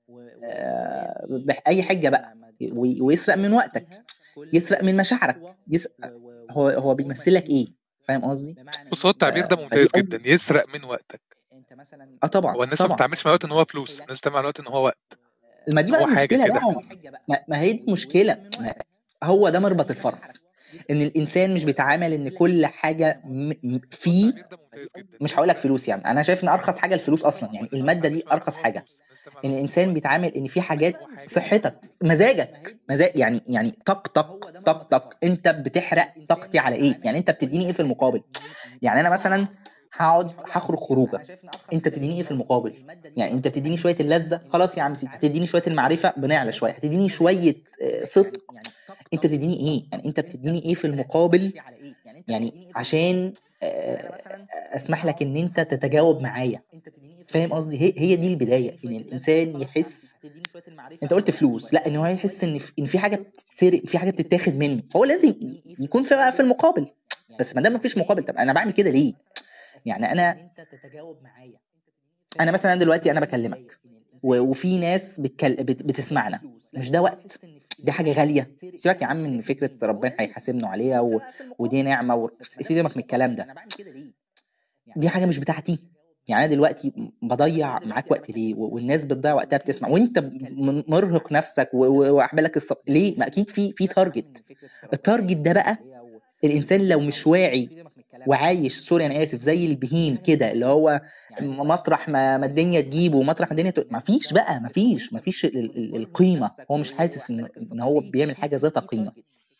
آآ بأي حِجة بقى وي ويسرق من وقتك، يسرق من مشاعرك، يس هو هو بيمثّل لك إيه، فاهم قصدي؟ بص هو التعبير ده ف- فدي ممتاز أول- جدا يسرق من وقتك آه طبعًا، هو الناس ما طبعًا. بتتعاملش مع الوقت ان هو فلوس الناس بتتعامل مع الوقت ان هو وقت ما دي إن بقى هو حاجه المشكلة كده بقى ما, ما هي دي المشكلة ما هو ده مربط الفرس ان الانسان مش بيتعامل ان كل حاجة م- م- فيه مش هقول لك فلوس يعني انا شايف ان ارخص حاجة الفلوس اصلا يعني المادة دي ارخص حاجة ان الانسان بيتعامل ان في حاجات صحتك مزاجك مزاج يعني يعني طاقتك طاقتك انت بتحرق طاقتي على ايه يعني انت بتديني ايه في المقابل يعني انا مثلا هقعد هخرج خروجه انت بتديني ايه في المقابل يعني انت بتديني شويه اللذه خلاص يا عم سيدي هتديني شويه المعرفه بنعلى شويه هتديني شويه آه، صدق انت بتديني ايه يعني انت بتديني ايه في المقابل يعني عشان آه، اسمح لك ان انت تتجاوب معايا فاهم قصدي هي, هي دي البدايه ان الانسان يحس انت قلت فلوس لا ان هو يحس ان في, ان في حاجه بتتسرق في حاجه بتتاخد منه فهو لازم ي- يكون في بقى في المقابل بس ما دام مفيش مقابل طب انا بعمل كده ليه يعني انا انا مثلا دلوقتي انا بكلمك و- وفي ناس بتكل... بت... بتسمعنا مش ده وقت دي حاجه غاليه سيبك يا عم من فكره ربنا هيحاسبنا عليها و... ودي نعمه و... سيبك من الكلام ده دي حاجه مش بتاعتي يعني انا دلوقتي بضيع معاك وقت ليه و- والناس بتضيع وقتها بتسمع وانت م- مرهق نفسك و- و- واعمل لك الص... ليه ما اكيد في في تارجت التارجت ده بقى الانسان لو مش واعي وعايش سوري انا اسف زي البهيم كده اللي هو م- مطرح ما, ما الدنيا تجيبه ومطرح ما الدنيا ت... ما فيش بقى ما فيش ما فيش ال... ال... القيمه هو مش حاسس ان ان هو بيعمل حاجه ذات قيمه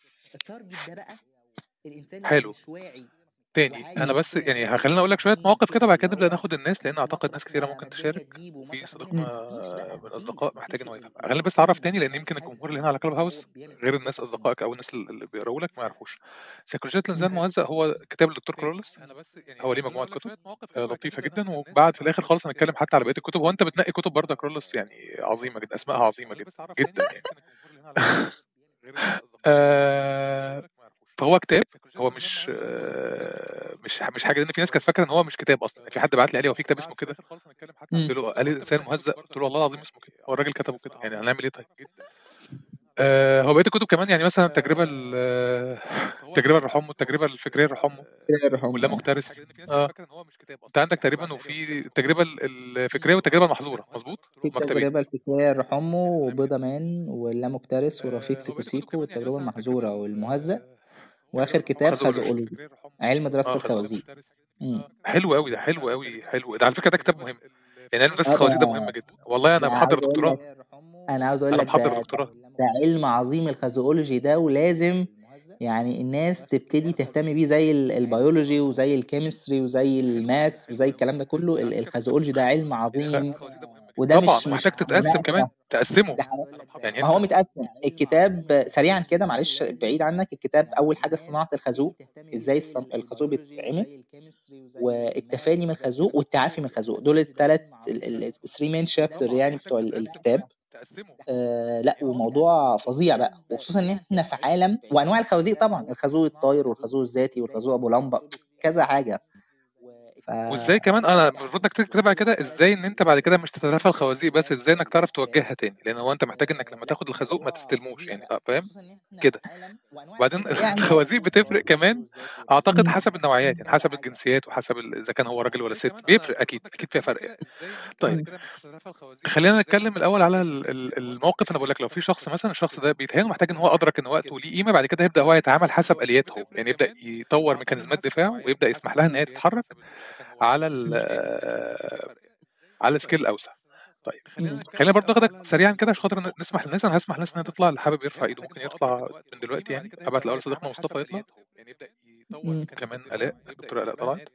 حلو تاني انا بس يعني هخليني اقول لك شويه مواقف كده بعد كده نبدا ناخد الناس لان اعتقد ناس كثيره ممكن تشارك في صديقنا من الاصدقاء محتاج ان هو يفهم خليني بس اعرف تاني لان يمكن الجمهور اللي هنا على كلوب هاوس غير الناس اصدقائك او الناس اللي بيقروا لك ما يعرفوش سيكولوجيه الانسان مهزأ هو كتاب الدكتور كرولس هو ليه مجموعه كتب آه، لطيفه جدا وبعد في الاخر خالص هنتكلم حتى على بقيه الكتب هو انت بتنقي كتب برضه كرولس يعني عظيمه جدا اسمائها عظيمه جدا جدا يعني آه، فهو كتاب هو مش آه، مش مش حاجه لان في ناس كانت فاكره ان هو مش كتاب اصلا يعني في حد بعت لي قال لي هو في كتاب اسمه كده قلت له قال لي الانسان مهزأ قلت له والله العظيم اسمه كده هو الراجل كتبه كده يعني هنعمل ايه طيب آه هو بقيه الكتب كمان يعني مثلا التجربه ال- آه، التجربه الرحم والتجربه الفكريه الرحم واللا مكترث اه انت عندك تقريبا وفي التجربه ال- الفكريه والتجربه المحظوره مظبوط في مرتبين التجربة الفكرية الرحمو وبيضة مان واللامكترث ورفيق سيكو سيكو والتجربة المحظورة والمهزأ وآخر كتاب خازوقولوجي علم دراسة اه الخوازيق مم. حلو قوي ده حلو قوي حلو ده على فكره ده كتاب مهم يعني علم دراسه اه الخوازيق ده ده مهم جدا والله انا ده محضر عاوز اقول دكتوراه لك انا عاوز اقول انا لك محضر ده دكتوراه ده علم عظيم الخازوقولوجي ده ولازم يعني الناس تبتدي تهتم بيه زي ال- البيولوجي وزي الكيمستري وزي الماس وزي الكلام ده كله ال- الخازوقولوجي ده علم عظيم وده طبعا مش مش ومحتاج تتقسم كمان مناقشه تقسمه ده حقيقي. يعني ما هو انت متقسم الكتاب سريعا كده معلش بعيد عنك الكتاب اول حاجه صناعه الخازوق ازاي الصن- الخازوق بيتعمل والتفادي من الخازوق والتعافي من الخازوق دول الثلاث الثري مين شابتر يعني بتوع ال- الكتاب آه لا وموضوع فظيع بقى وخصوصا ان احنا في عالم وانواع الخوازيق طبعا الخازوق الطاير والخازوق الذاتي والخازوق ابو لمبه كذا حاجه ف... وازاي كمان انا المفروض انك تكتب بعد كده ازاي ان انت بعد كده مش تتلافى الخوازيق بس ازاي انك تعرف توجهها تاني لان هو انت محتاج انك لما تاخد الخازوق ما تستلموش يعني آه، فاهم كده وبعدين يعني الخوازيق بتفرق كمان اعتقد مم. حسب النوعيات يعني حسب الجنسيات وحسب ال- اذا كان هو راجل ولا ست بيفرق اكيد اكيد فيها فرق يعني. طيب خلينا نتكلم الاول على ال- ال- الموقف انا بقول لك لو في شخص مثلا الشخص ده بيتهان ومحتاج ان هو ادرك ان وقته ليه قيمه بعد كده يبدا هو يتعامل حسب الياته هو يعني يبدا يطور ميكانيزمات دفاعه ويبدا يسمح لها ان هي تتحرك على ال على سكيل اوسع طيب مم. خلينا برضه ناخدك سريعا كده عشان خاطر نسمح للناس انا هسمح للناس انها تطلع اللي حابب يرفع ايده ممكن يطلع من دلوقتي يعني هبعت الاول صديقنا مصطفى يطلع مم. كمان الاء دكتوره الاء طلعت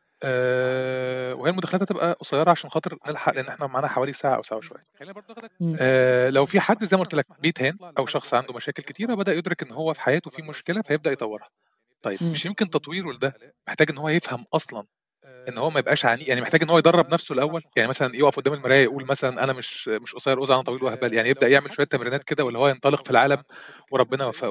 أه وهي المداخلات هتبقى قصيره عشان خاطر نلحق لان احنا معانا حوالي ساعه او ساعه وشويه مم. أه لو في حد زي ما قلت لك بيتهان او شخص عنده مشاكل كتيره بدا يدرك ان هو في حياته في مشكله فيبدا يطورها طيب مم. مش يمكن تطويره لده محتاج ان هو يفهم اصلا ان هو ما يبقاش عنيف يعني محتاج ان هو يدرب نفسه الاول يعني مثلا يقف قدام المرايه يقول مثلا انا مش مش قصير قوس انا طويل وهبل يعني يبدا يعمل شويه تمرينات كده واللي هو ينطلق في العالم وربنا يوفقه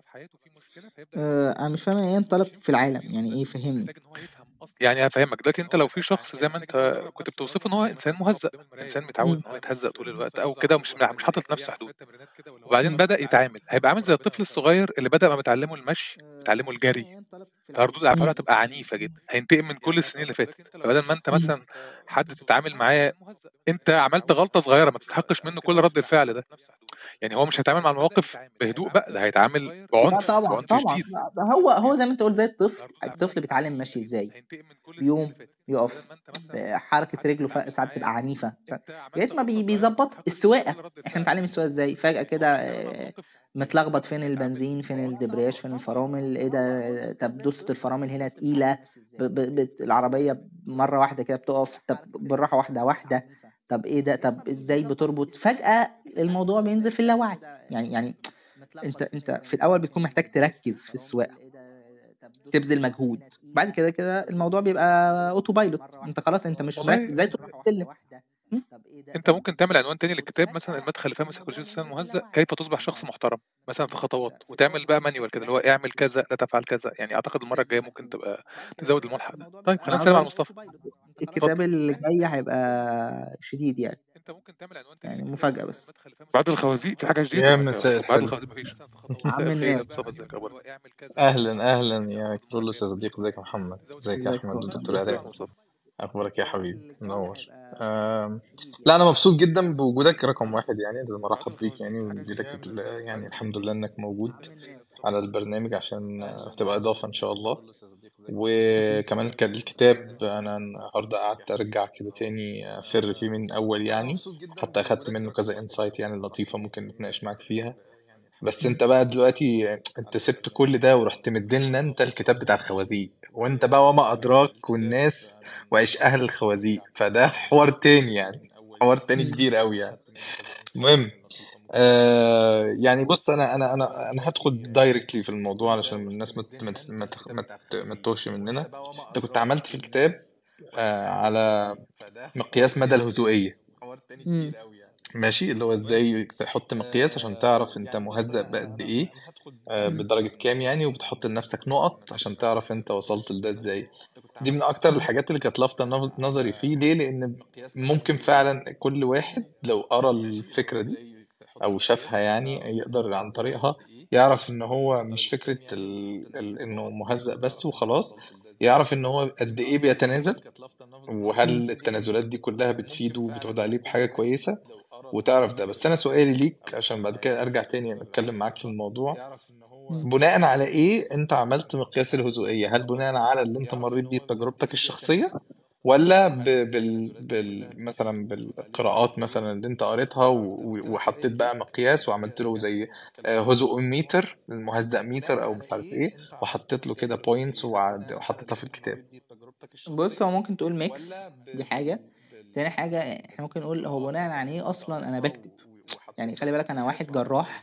آه انا مش فاهم ايه انطلق في العالم يعني ايه فهمني يعني هفهمك دلوقتي انت لو في شخص زي ما انت كنت بتوصفه ان هو انسان مهزأ انسان متعود مم. ان هو يتهزأ طول الوقت او كده مش مش حاطط لنفسه حدود وبعدين بدا يتعامل هيبقى عامل زي الطفل الصغير اللي بدا ما بتعلمه المشي بتعلمه الجري فردود افعاله هتبقى عنيفه جدا هينتقم من كل السنين اللي فاتت فبدل ما انت مم. مثلا حد تتعامل معاه انت عملت غلطه صغيره ما تستحقش منه كل رد الفعل ده يعني هو مش هيتعامل مع المواقف بهدوء بقى ده هيتعامل لا بعنف طبعا بعنف طبعا شديد لا، ده هو هو زي ما انت قلت زي الطفل الطفل بيتعلم ماشي ازاي بيقوم يقف حركة رجله ف- ساعات بتبقى عنيفة ساعات- لغاية ما بي- بيظبط السواقة احنا بنتعلم السواقة ازاي فجأة كده آه، متلخبط فين البنزين فين الدبرياج فين الفرامل ايه ده طب دوسة الفرامل هنا تقيلة ب... ب... ب... العربية مرة واحدة كده بتقف طب بالراحة واحدة واحدة طب ايه ده طب ازاي بتربط فجأة الموضوع بينزل في اللاوعي يعني يعني انت انت في الاول بتكون محتاج تركز في السواقة تبذل مجهود بعد كده كده الموضوع بيبقى اوتو بايلوت انت خلاص انت مش والله مركز زي تروح السلم انت ممكن تعمل عنوان تاني للكتاب مثلا المدخل اللي فهم سيكولوجية الانسان المهزأ كيف تصبح شخص محترم مثلا في خطوات وتعمل بقى مانيوال كده اللي هو اعمل كذا لا تفعل كذا يعني اعتقد المره الجايه ممكن تبقى تزود الملحق ده طيب انا خلينا عاوز نسلم اقول على مصطفى الكتاب اتفضل اللي جاي هيبقى شديد يعني يعني مفاجأة بس بعد الخوازيق في حاجه جديده يا ولا مساء بعد الحلو الخوازيق مفيش عم مساء الخير يا الناس مصطفى ازيك اخبارك اهلا اهلا يا كرولوس يا صديق ازيك يا محمد ازيك يا ازيك احمد يا والدكتور ازيك يا علاء مصطفى اخبارك يا حبيبي منور آم، لا انا مبسوط جدا بوجودك رقم واحد يعني لازم ارحب بيك يعني وندي لك ال- يعني الحمد لله انك موجود على البرنامج عشان آه، تبقى اضافه ان شاء الله وكمان كان الكتاب انا النهارده قعدت ارجع كده تاني افر فيه من اول يعني حتى اخدت منه كذا انسايت يعني لطيفه ممكن نتناقش معاك فيها بس انت بقى دلوقتي انت سبت كل ده ورحت مديلنا انت الكتاب بتاع الخوازيق وانت بقى وما ادراك والناس وعيش اهل الخوازيق فده حوار تاني يعني حوار تاني كبير قوي يعني المهم آه يعني بص انا انا انا انا هدخل دايركتلي في الموضوع علشان الناس ما ت- ما ت- ما ت- ما ت- ما تتوهش مننا انت كنت عملت في الكتاب آه على مقياس مدى الهزوئية مم. ماشي اللي هو ازاي تحط مقياس عشان تعرف انت مهزأ بقد ايه آه، مم. بدرجة كام يعني وبتحط لنفسك نقط عشان تعرف انت وصلت لده ازاي دي من اكتر الحاجات اللي كانت لافتة نظ- نظري فيه ليه لان ممكن فعلا كل واحد لو قرا الفكرة دي او شافها يعني يقدر عن طريقها يعرف ان هو مش فكرة ال... ال... انه مهزأ بس وخلاص يعرف ان هو قد ايه بيتنازل وهل التنازلات دي كلها بتفيده وبتعود عليه بحاجة كويسة وتعرف ده بس انا سؤالي ليك عشان بعد كده ارجع تاني اتكلم معاك في الموضوع مم. بناء على ايه انت عملت مقياس الهزوئية هل بناء على اللي انت مريت بيه بتجربتك الشخصية ولا ب... بال... بال... مثلا بالقراءات مثلا اللي انت قريتها و... و- وحطيت بقى مقياس وعملت له زي آه، هزوء ميتر المهزأ ميتر او مش عارف ايه وحطيت له كده بوينتس وحطيتها في الكتاب بص هو ممكن تقول ميكس دي حاجة تاني حاجة احنا ممكن نقول هو بناء عن ايه اصلا انا بكتب يعني خلي بالك انا واحد جراح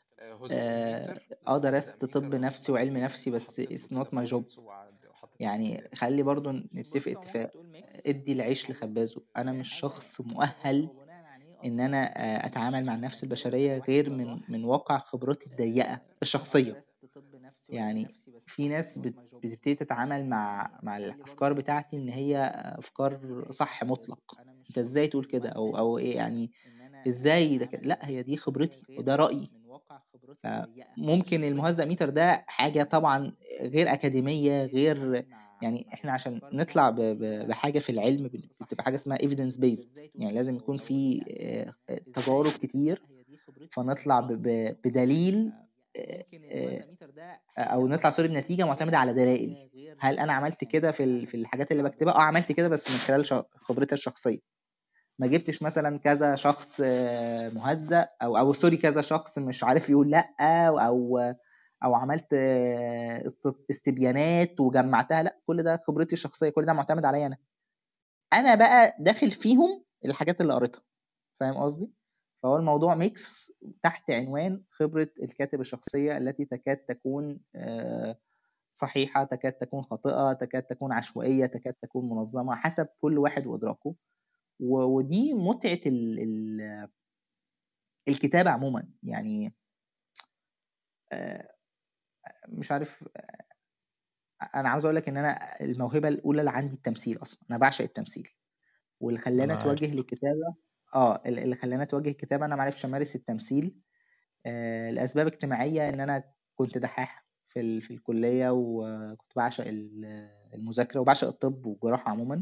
آه، اه درست طب نفسي وعلم نفسي بس it's not my job يعني خلي برضو نتفق اتفاق ادي العيش لخبازه انا مش شخص مؤهل ان انا آه، اتعامل مع النفس البشريه غير من من واقع خبرتي الضيقه الشخصيه يعني في ناس بت- بتبتدي تتعامل مع مع الافكار بتاعتي ان هي افكار صح مطلق انت ازاي تقول كده او او ايه يعني ازاي ده كده لا هي دي خبرتي وده رايي ممكن المهزأ ميتر ده حاجه طبعا غير اكاديميه غير يعني احنا عشان نطلع ب- ب- بحاجه في العلم بن- بتبقى حاجه اسمها evidence based يعني لازم يكون في آه، آه، تجارب كتير فنطلع ب- ب- بدليل آه، آه، او نطلع سوري بنتيجه معتمده على دلائل هل انا عملت كده في ال- في الحاجات اللي بكتبها اه عملت كده بس من خلال ش- خبرتي الشخصيه ما جبتش مثلا كذا شخص آه، مهزأ او او سوري كذا شخص مش عارف يقول لا او او عملت آه، است- استبيانات وجمعتها لا كل ده خبرتي الشخصيه كل ده معتمد عليا انا انا بقى داخل فيهم الحاجات اللي قريتها فاهم قصدي فهو الموضوع ميكس تحت عنوان خبرة الكاتب الشخصية التي تكاد تكون آه، صحيحة تكاد تكون خاطئة تكاد تكون عشوائية تكاد تكون منظمة حسب كل واحد وإدراكه و- ودي متعة ال- ال- الكتابة عموما يعني آه، مش عارف انا عاوز اقول لك ان انا الموهبه الاولى اللي عندي التمثيل اصلا انا بعشق التمثيل واللي خلاني انا اتوجه عارف للكتابه اه اللي اللي خلاني اتوجه الكتابه انا ما عرفتش امارس التمثيل آه لاسباب اجتماعيه ان انا كنت دحاح في ال... في الكليه وكنت بعشق ال- المذاكره وبعشق الطب والجراحه عموما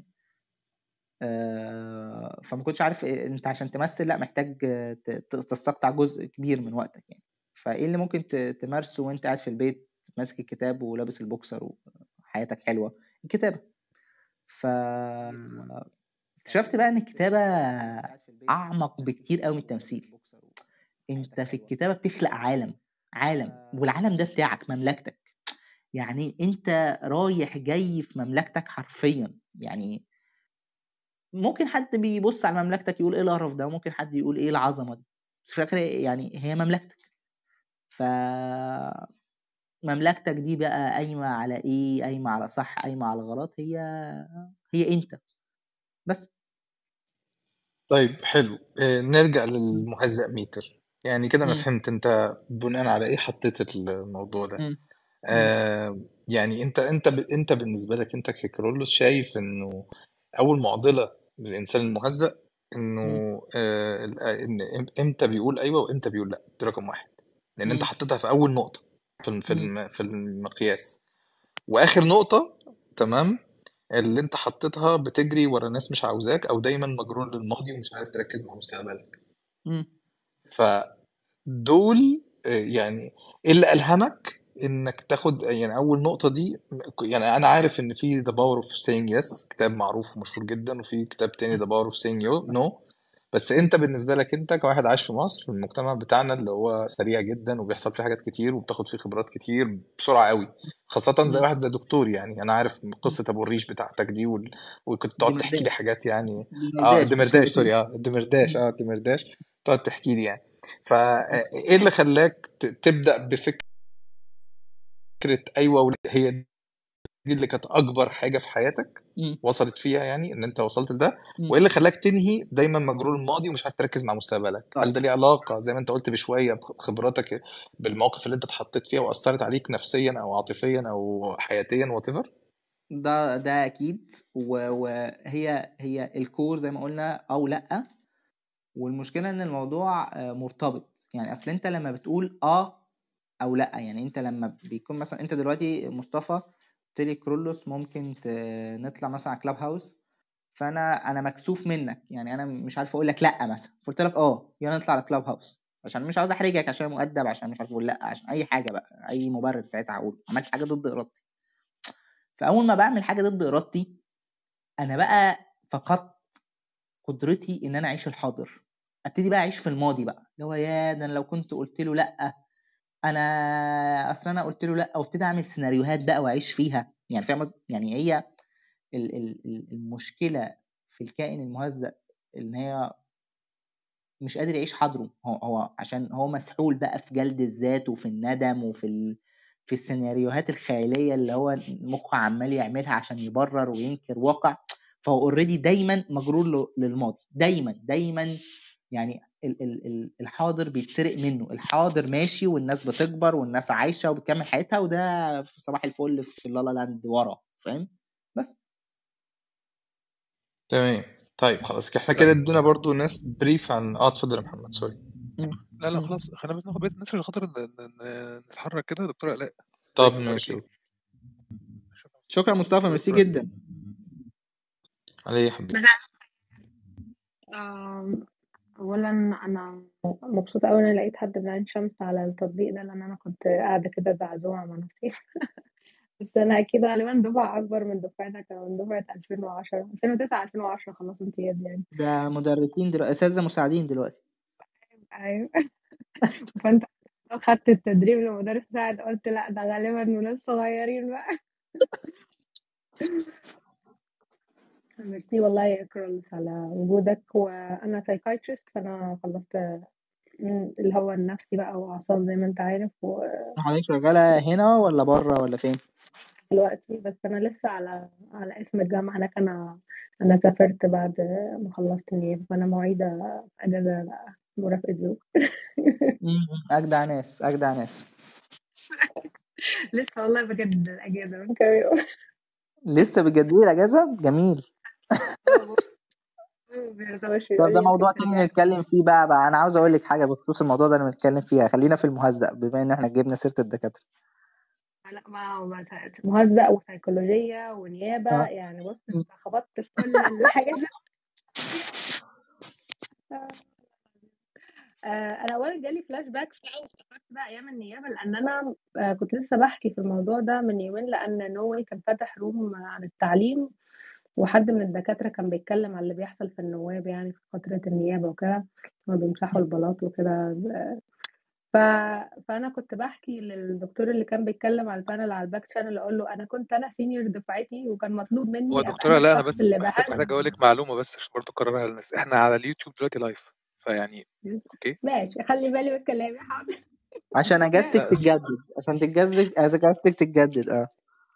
آه فما كنتش عارف إيه- انت عشان تمثل لا محتاج آه، ت- ت- تستقطع جزء كبير من وقتك يعني فايه اللي ممكن ت- تمارسه وانت قاعد في البيت ماسك الكتاب ولابس البوكسر وحياتك حلوه الكتابه ف اكتشفت بقى ان الكتابة اعمق بكتير قوي من التمثيل انت في الكتابة بتخلق عالم عالم والعالم ده بتاعك مملكتك يعني انت رايح جاي في مملكتك حرفيا يعني ممكن حد بيبص على مملكتك يقول ايه القرف ده ممكن حد يقول ايه العظمة دي بس في الاخر يعني هي مملكتك ف مملكتك دي بقى قايمة على ايه قايمة على صح قايمة على غلط هي هي انت بس طيب حلو آه، نرجع للمهزأ ميتر يعني كده انا مم. فهمت انت بناء على ايه حطيت الموضوع ده مم. مم. آه يعني انت انت ب... انت بالنسبه لك انت ككرولوس شايف انه اول معضله للانسان المهزأ انه مم. آه ال- ان إم- امتى بيقول ايوه وامتى بيقول لا دي رقم واحد لان انت مم. حطيتها في اول نقطه في الم- في مم. الم- في المقياس واخر نقطه تمام اللي انت حطيتها بتجري ورا ناس مش عاوزاك او دايما مجرور للماضي ومش عارف تركز مع مستقبلك مم. فدول آه، يعني ايه اللي الهمك انك تاخد يعني اول نقطة دي يعني انا عارف ان في The Power of Saying Yes كتاب معروف ومشهور جدا وفي كتاب تاني The Power of Saying Yo- No بس انت بالنسبة لك انت كواحد عايش في مصر في المجتمع بتاعنا اللي هو سريع جدا وبيحصل فيه حاجات كتير وبتاخد فيه خبرات كتير بسرعة قوي خاصة زي مم. واحد زي دكتور يعني انا عارف قصة ابو الريش بتاعتك دي وال... وكنت تقعد تحكي لي دمرداش حاجات يعني اه دمرداش مش الدمرداش ابو سوري الريش اه الدمرداش اه الدمرداش تقعد تحكي لي يعني فايه اللي خلاك ت- تبدأ بفكرة ايوه ولا هي دي اللي كانت اكبر حاجة في حياتك مم. وصلت فيها يعني ان انت وصلت لده مم. وايه اللي خلاك تنهي دايما مجرور الماضي ومش عارف تركز مع مستقبلك هل طيب ده ليه علاقة زي ما انت قلت بشوية بخبراتك بالمواقف اللي انت اتحطيت فيها واثرت عليك نفسيا او عاطفيا او حياتيا وات ايفر ده ده اكيد و- وهي هي الكور زي ما قلنا او لا والمشكله ان الموضوع آه، مرتبط يعني اصل انت لما بتقول اه او لا يعني انت لما بيكون مثلا انت دلوقتي مصطفى قلت لي كرولوس ممكن ت- نطلع مثلا على كلاب هاوس فانا انا مكسوف منك يعني انا مش عارف اقول لك لا مثلا قلت لك اه يلا نطلع على كلاب هاوس عشان مش عاوز احرجك عشان مؤدب عشان مش عارف اقول لا عشان اي حاجه بقى اي مبرر ساعتها هقوله عملت حاجه ضد ارادتي فاول ما بعمل حاجه ضد ارادتي انا بقى فقدت قدرتي ان انا اعيش الحاضر ابتدي بقى اعيش في الماضي بقى اللي هو يا ده انا لو كنت قلت له لا انا اصل انا قلت له لا وابتدي اعمل سيناريوهات بقى واعيش فيها يعني فاهم قصدي؟ يعني هي ال- ال- ال- المشكله في الكائن المهزأ ان هي مش قادر يعيش حاضره هو, هو عشان هو مسحول بقى في جلد الذات وفي الندم وفي ال... في السيناريوهات الخياليه اللي هو مخه عمال يعملها عشان يبرر وينكر واقع فهو اوريدي دايما مجرور له- للماضي دايما دايما يعني ال ال ال الحاضر بيتسرق منه الحاضر ماشي والناس بتكبر والناس عايشة وبتكمل حياتها وده في صباح الفل في لالا لاند ورا فاهم بس تمام طيب خلاص احنا كده ادينا برضو ناس بريف عن اه اتفضل يا محمد سوري لا لا خلاص خلينا بس ناخد بقية الناس اللي خاطر ن- ن- نتحرك كده دكتورة آلاء طب ازيك ماشي اخبارك ايه؟ شكرا مصطفى ميرسي شكرا جدا علي يا حبيبي آم، اولا انا مبسوطه قوي ان أنا لقيت حد من عين شمس على التطبيق ده لان انا كنت قاعده كده زعزوعه مع نفسي بس انا اكيد غالبا دفعه اكبر من دفعتك او من دفعه 2010 2009 2010 خلصوا امتياز يعني ده مدرسين دلوقتي اساتذه مساعدين دلوقتي ايوه فانت خدت التدريب لمدرس مساعد قلت لا ده غالبا ناس صغيرين بقى ميرسي والله يا كرولز على وجودك وانا سايكايترست فانا خلصت من اللي هو النفسي بقى واعصاب زي ما انت عارف حضرتك شغاله هنا ولا بره ولا فين ودلوقتي بس انا لسه على على اسم الجامعه هناك انا انا سافرت بعد ما خلصت النيابه فانا معيده اجازه مرافقه زوج مم. اجدع ناس اجدع ناس لسه والله بجد الاجازه من كام يوم لسه بتجددي الاجازه جميل ما بيرضاش طب يقول ده لي موضوع يمكن تاني ترجعي نتكلم فيه بقى بقى انا عاوز اقول لك حاجه بخصوص الموضوع ده اللي بنتكلم فيها خلينا في المهزأ بما ان احنا جبنا سيره الدكاتره لا ما هو بس مهزأ وسيكولوجية ونيابة اه يعني بص مم. انت خبطت في كل الحاجات دي آه، انا اولا جالي فلاش باكس بقى وافتكرت بقى ايام النيابه لان انا آه، كنت لسه بحكي في الموضوع ده من يومين لان نوي كان فاتح روم عن التعليم وحد من الدكاتره كان بيتكلم على اللي بيحصل في النواب يعني في فتره النيابه وكده هما بيمسحوا البلاط وكده ف... فانا كنت بحكي للدكتور اللي كان بيتكلم على البانل على الباك شانل اقول له انا كنت انا سينيور دفعتي وكان مطلوب هو مني ابقى دكتورة انا لا انا الشخص بس اللي محتاج بهز محتاج اقول لك معلومة بس عشان برضه اكررها للناس احنا على اليوتيوب دلوقتي لايف فيعني اوكي ماشي خلي بالي من كلامي حاضر عشان اجازتك ماشي لا تتجدد عشان تتجدد اجازتك تتجدد اه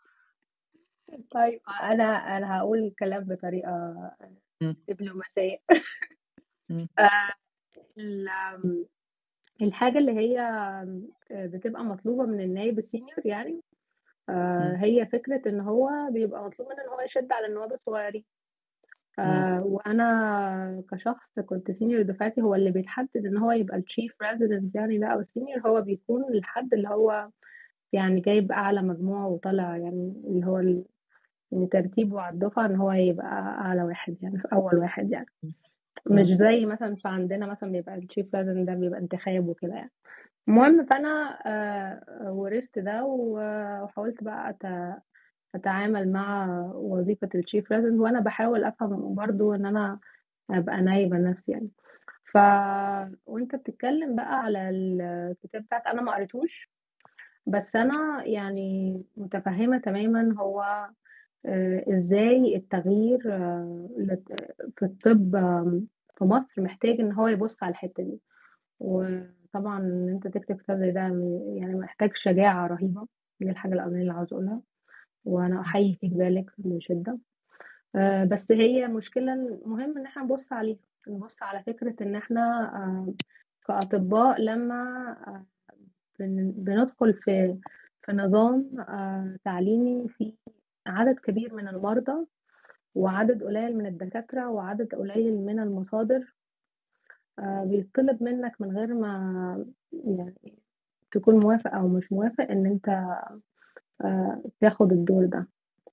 طيب انا انا هقول الكلام بطريقه مم. دبلوماسيه مم. آه، ال- الحاجه اللي هي بتبقى مطلوبه من النايب السينيور يعني آه، مم. هي فكره ان هو بيبقى مطلوب منه ان هو يشد على النواب الصغيرين مم. آه وانا كشخص كنت سينيور دفعتي هو اللي بيتحدد ان هو يبقى الشيف ريزيدنت يعني ده او السينيور هو بيكون الحد اللي هو يعني جايب اعلى مجموع وطالع يعني اللي هو ال- يعني ترتيبه على الدفعه ان هو يبقى اعلى واحد يعني في اول واحد يعني مش مم. زي مثلا في عندنا مثلا بيبقى الشيف ريزيدنت ده بيبقى انتخاب وكده يعني المهم فانا آه ورثت ده و- وحاولت بقى أت- اتعامل مع وظيفه الشيف ريزيدنت وانا بحاول افهم برضو ان انا ابقى نايبه نفسي يعني ف وانت بتتكلم بقى على الكتاب بتاعك انا ما قريتوش بس انا يعني متفهمه تماما هو آه، ازاي التغيير آه، لت- في الطب آم، في مصر محتاج ان هو يبص على الحته دي وطبعا ان انت تكتب كتاب زي ده يعني محتاج شجاعه رهيبه دي الحاجه الاولانيه اللي عاوز اقولها وانا احيي فيك ذلك بشده آه، بس هي مشكلة مهم إن احنا نبص عليها نبص على فكرة إن احنا آه، كأطباء لما آه، بن- بندخل في في نظام آه، تعليمي في عدد كبير من المرضى وعدد قليل من الدكاترة وعدد قليل من المصادر آه، بيطلب منك من غير ما يعني تكون موافق أو مش موافق إن أنت آه، تاخد الدور ده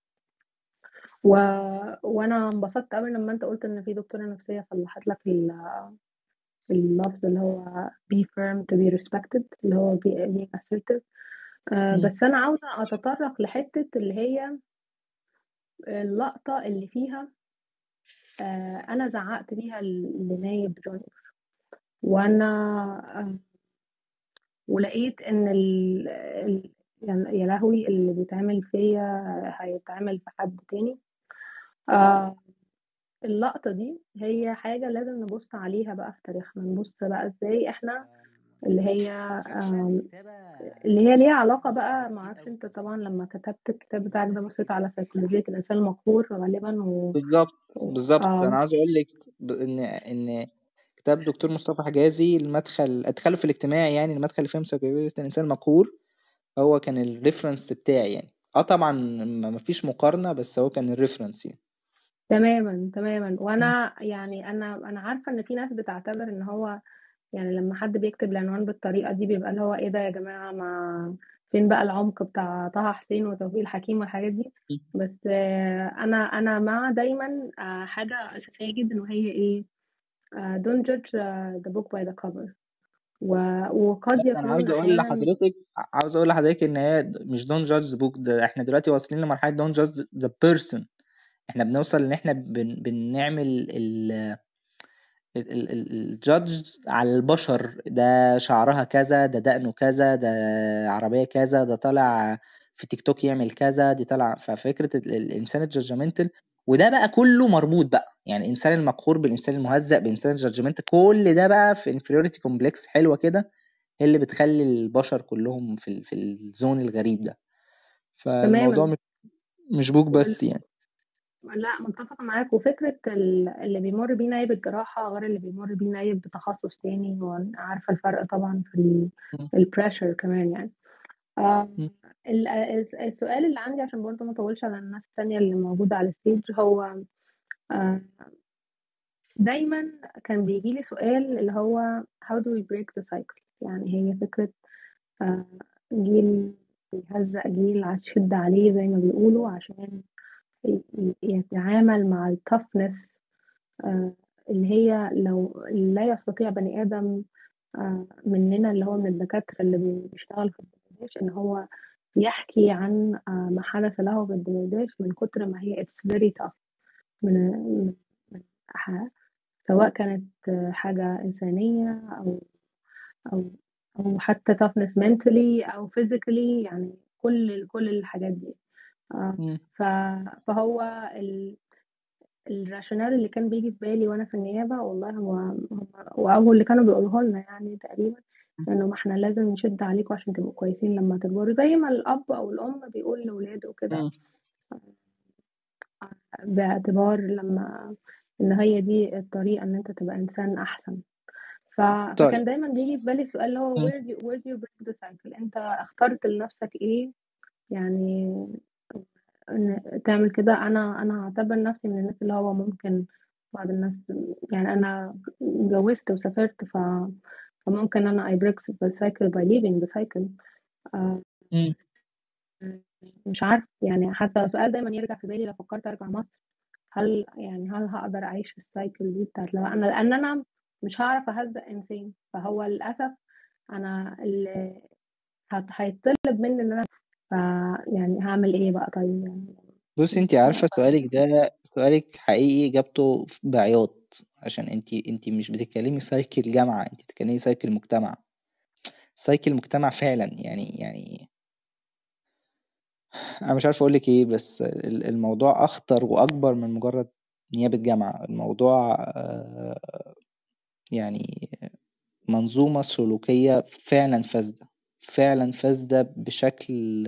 و... وانا انبسطت قوي لما انت قلت ان في دكتوره نفسيه صلحت لك ال- اللفظ اللي هو be firm to be respected اللي هو be, being assertive آه مم. بس انا عاوزه اتطرق لحته اللي هي اللقطه اللي فيها آه انا زعقت بيها ل- لنايب جون وانا آه ولقيت ان ال... ال... يعني يا لهوي اللي بيتعمل فيا هيتعمل في حد تاني آه اللقطة دي هي حاجة لازم نبص عليها بقى في تاريخنا نبص بقى ازاي احنا اللي هي آم، اللي هي ليها علاقة بقى معرفش انت طبعا لما كتبت الكتاب بتاعك ده بصيت على سيكولوجية الإنسان المقهور غالبا و... بالظبط و... بالظبط آه انا عاوز اقول لك ب- ان ان كتاب دكتور مصطفى حجازي المدخل التخلف الاجتماعي يعني المدخل لفهم سيكولوجية الإنسان المقهور هو كان الريفرنس بتاعي يعني اه طبعا ما فيش مقارنة بس هو كان الريفرنس يعني تماما تماما وانا يعني انا انا عارفه ان في ناس بتعتبر ان هو يعني لما حد بيكتب العنوان بالطريقه دي بيبقى اللي هو ايه ده يا جماعه ما فين بقى العمق بتاع طه حسين وتوفيق الحكيم والحاجات دي بس انا انا مع دايما آه، حاجه اساسيه جدا وهي ايه آه، don't judge the book by the cover وقد انا يكون عاوز اقول احيانا لحضرتك عاوز اقول لحضرتك ان هي مش دون جادج بوك ده احنا دلوقتي واصلين لمرحله دون جادج ذا بيرسون احنا بنوصل ان احنا بن بنعمل ال الجادج على البشر ده شعرها كذا ده دقنه كذا ده عربية كذا ده طالع في تيك توك يعمل كذا دي طالع ففكرة الإنسان الجادجمنتال وده بقى كله مربوط بقى يعني الإنسان المقهور بالإنسان المهزأ بالإنسان الجادجمنتال كل ده بقى في انفيريوريتي كومبلكس حلوة كده هي اللي بتخلي البشر كلهم في في الزون الغريب ده فالموضوع تماما مش بوك بس يعني لا متفقة معاك وفكرة اللي بيمر بيه نايب الجراحة غير اللي بيمر بيه نايب بتخصص تاني وعارفة الفرق طبعا في البريشر كمان يعني آه السؤال اللي عندي عشان برضه ما اطولش على الناس التانية اللي موجودة على الستيج هو آه دايما كان بيجي لي سؤال اللي هو how do we break the cycle يعني هي فكرة آه جيل بيهزق جيل هتشد عليه زي ما بيقولوا عشان يتعامل مع التفنس آه، اللي هي لو لا يستطيع بني آدم آه، مننا اللي هو من الدكاترة اللي بيشتغل في الدمرداش إن هو يحكي عن آه، ما حدث له في الدمرداش من كتر ما هي it's very tough من, من سواء كانت حاجة إنسانية أو أو أو حتى toughness mentally أو physically يعني كل كل الحاجات دي آه، فهو ال... الراشونال اللي كان بيجي في بالي وانا في النيابه والله هو واول اللي كانوا بيقولوه لنا يعني تقريبا انه ما احنا لازم نشد عليكم عشان تبقوا كويسين لما تكبروا زي ما الاب او الام بيقول لاولاده كده باعتبار لما ان هي دي الطريقه ان انت تبقى انسان احسن ف... طيب. فكان دايما بيجي في بالي سؤال اللي هو where do, where do you break the cycle انت اخترت لنفسك ايه يعني إن تعمل كده أنا أنا هعتبر نفسي من الناس اللي هو ممكن بعض الناس يعني أنا اتجوزت وسافرت ف فممكن أنا I break the cycle by leaving the cycle آه مش عارف يعني حتى السؤال دايما يرجع في بالي لو فكرت أرجع مصر هل يعني هل هقدر أعيش في السايكل دي بتاعت لو أنا لأن أنا مش هعرف أهزق إنسان فهو للأسف أنا اللي هيطلب مني إن أنا فيعني هعمل ايه بقى طيب يعني بصي انت عارفة سؤالك ده سؤالك حقيقي اجابته بعياط عشان انت انت مش بتتكلمي سايكل جامعة انت بتتكلمي سايكل مجتمع سايكل مجتمع فعلا يعني يعني انا مش عارف اقولك ايه بس الموضوع اخطر واكبر من مجرد نيابة جامعة الموضوع آه، يعني منظومة سلوكية فعلا فاسدة فعلا فاسدة بشكل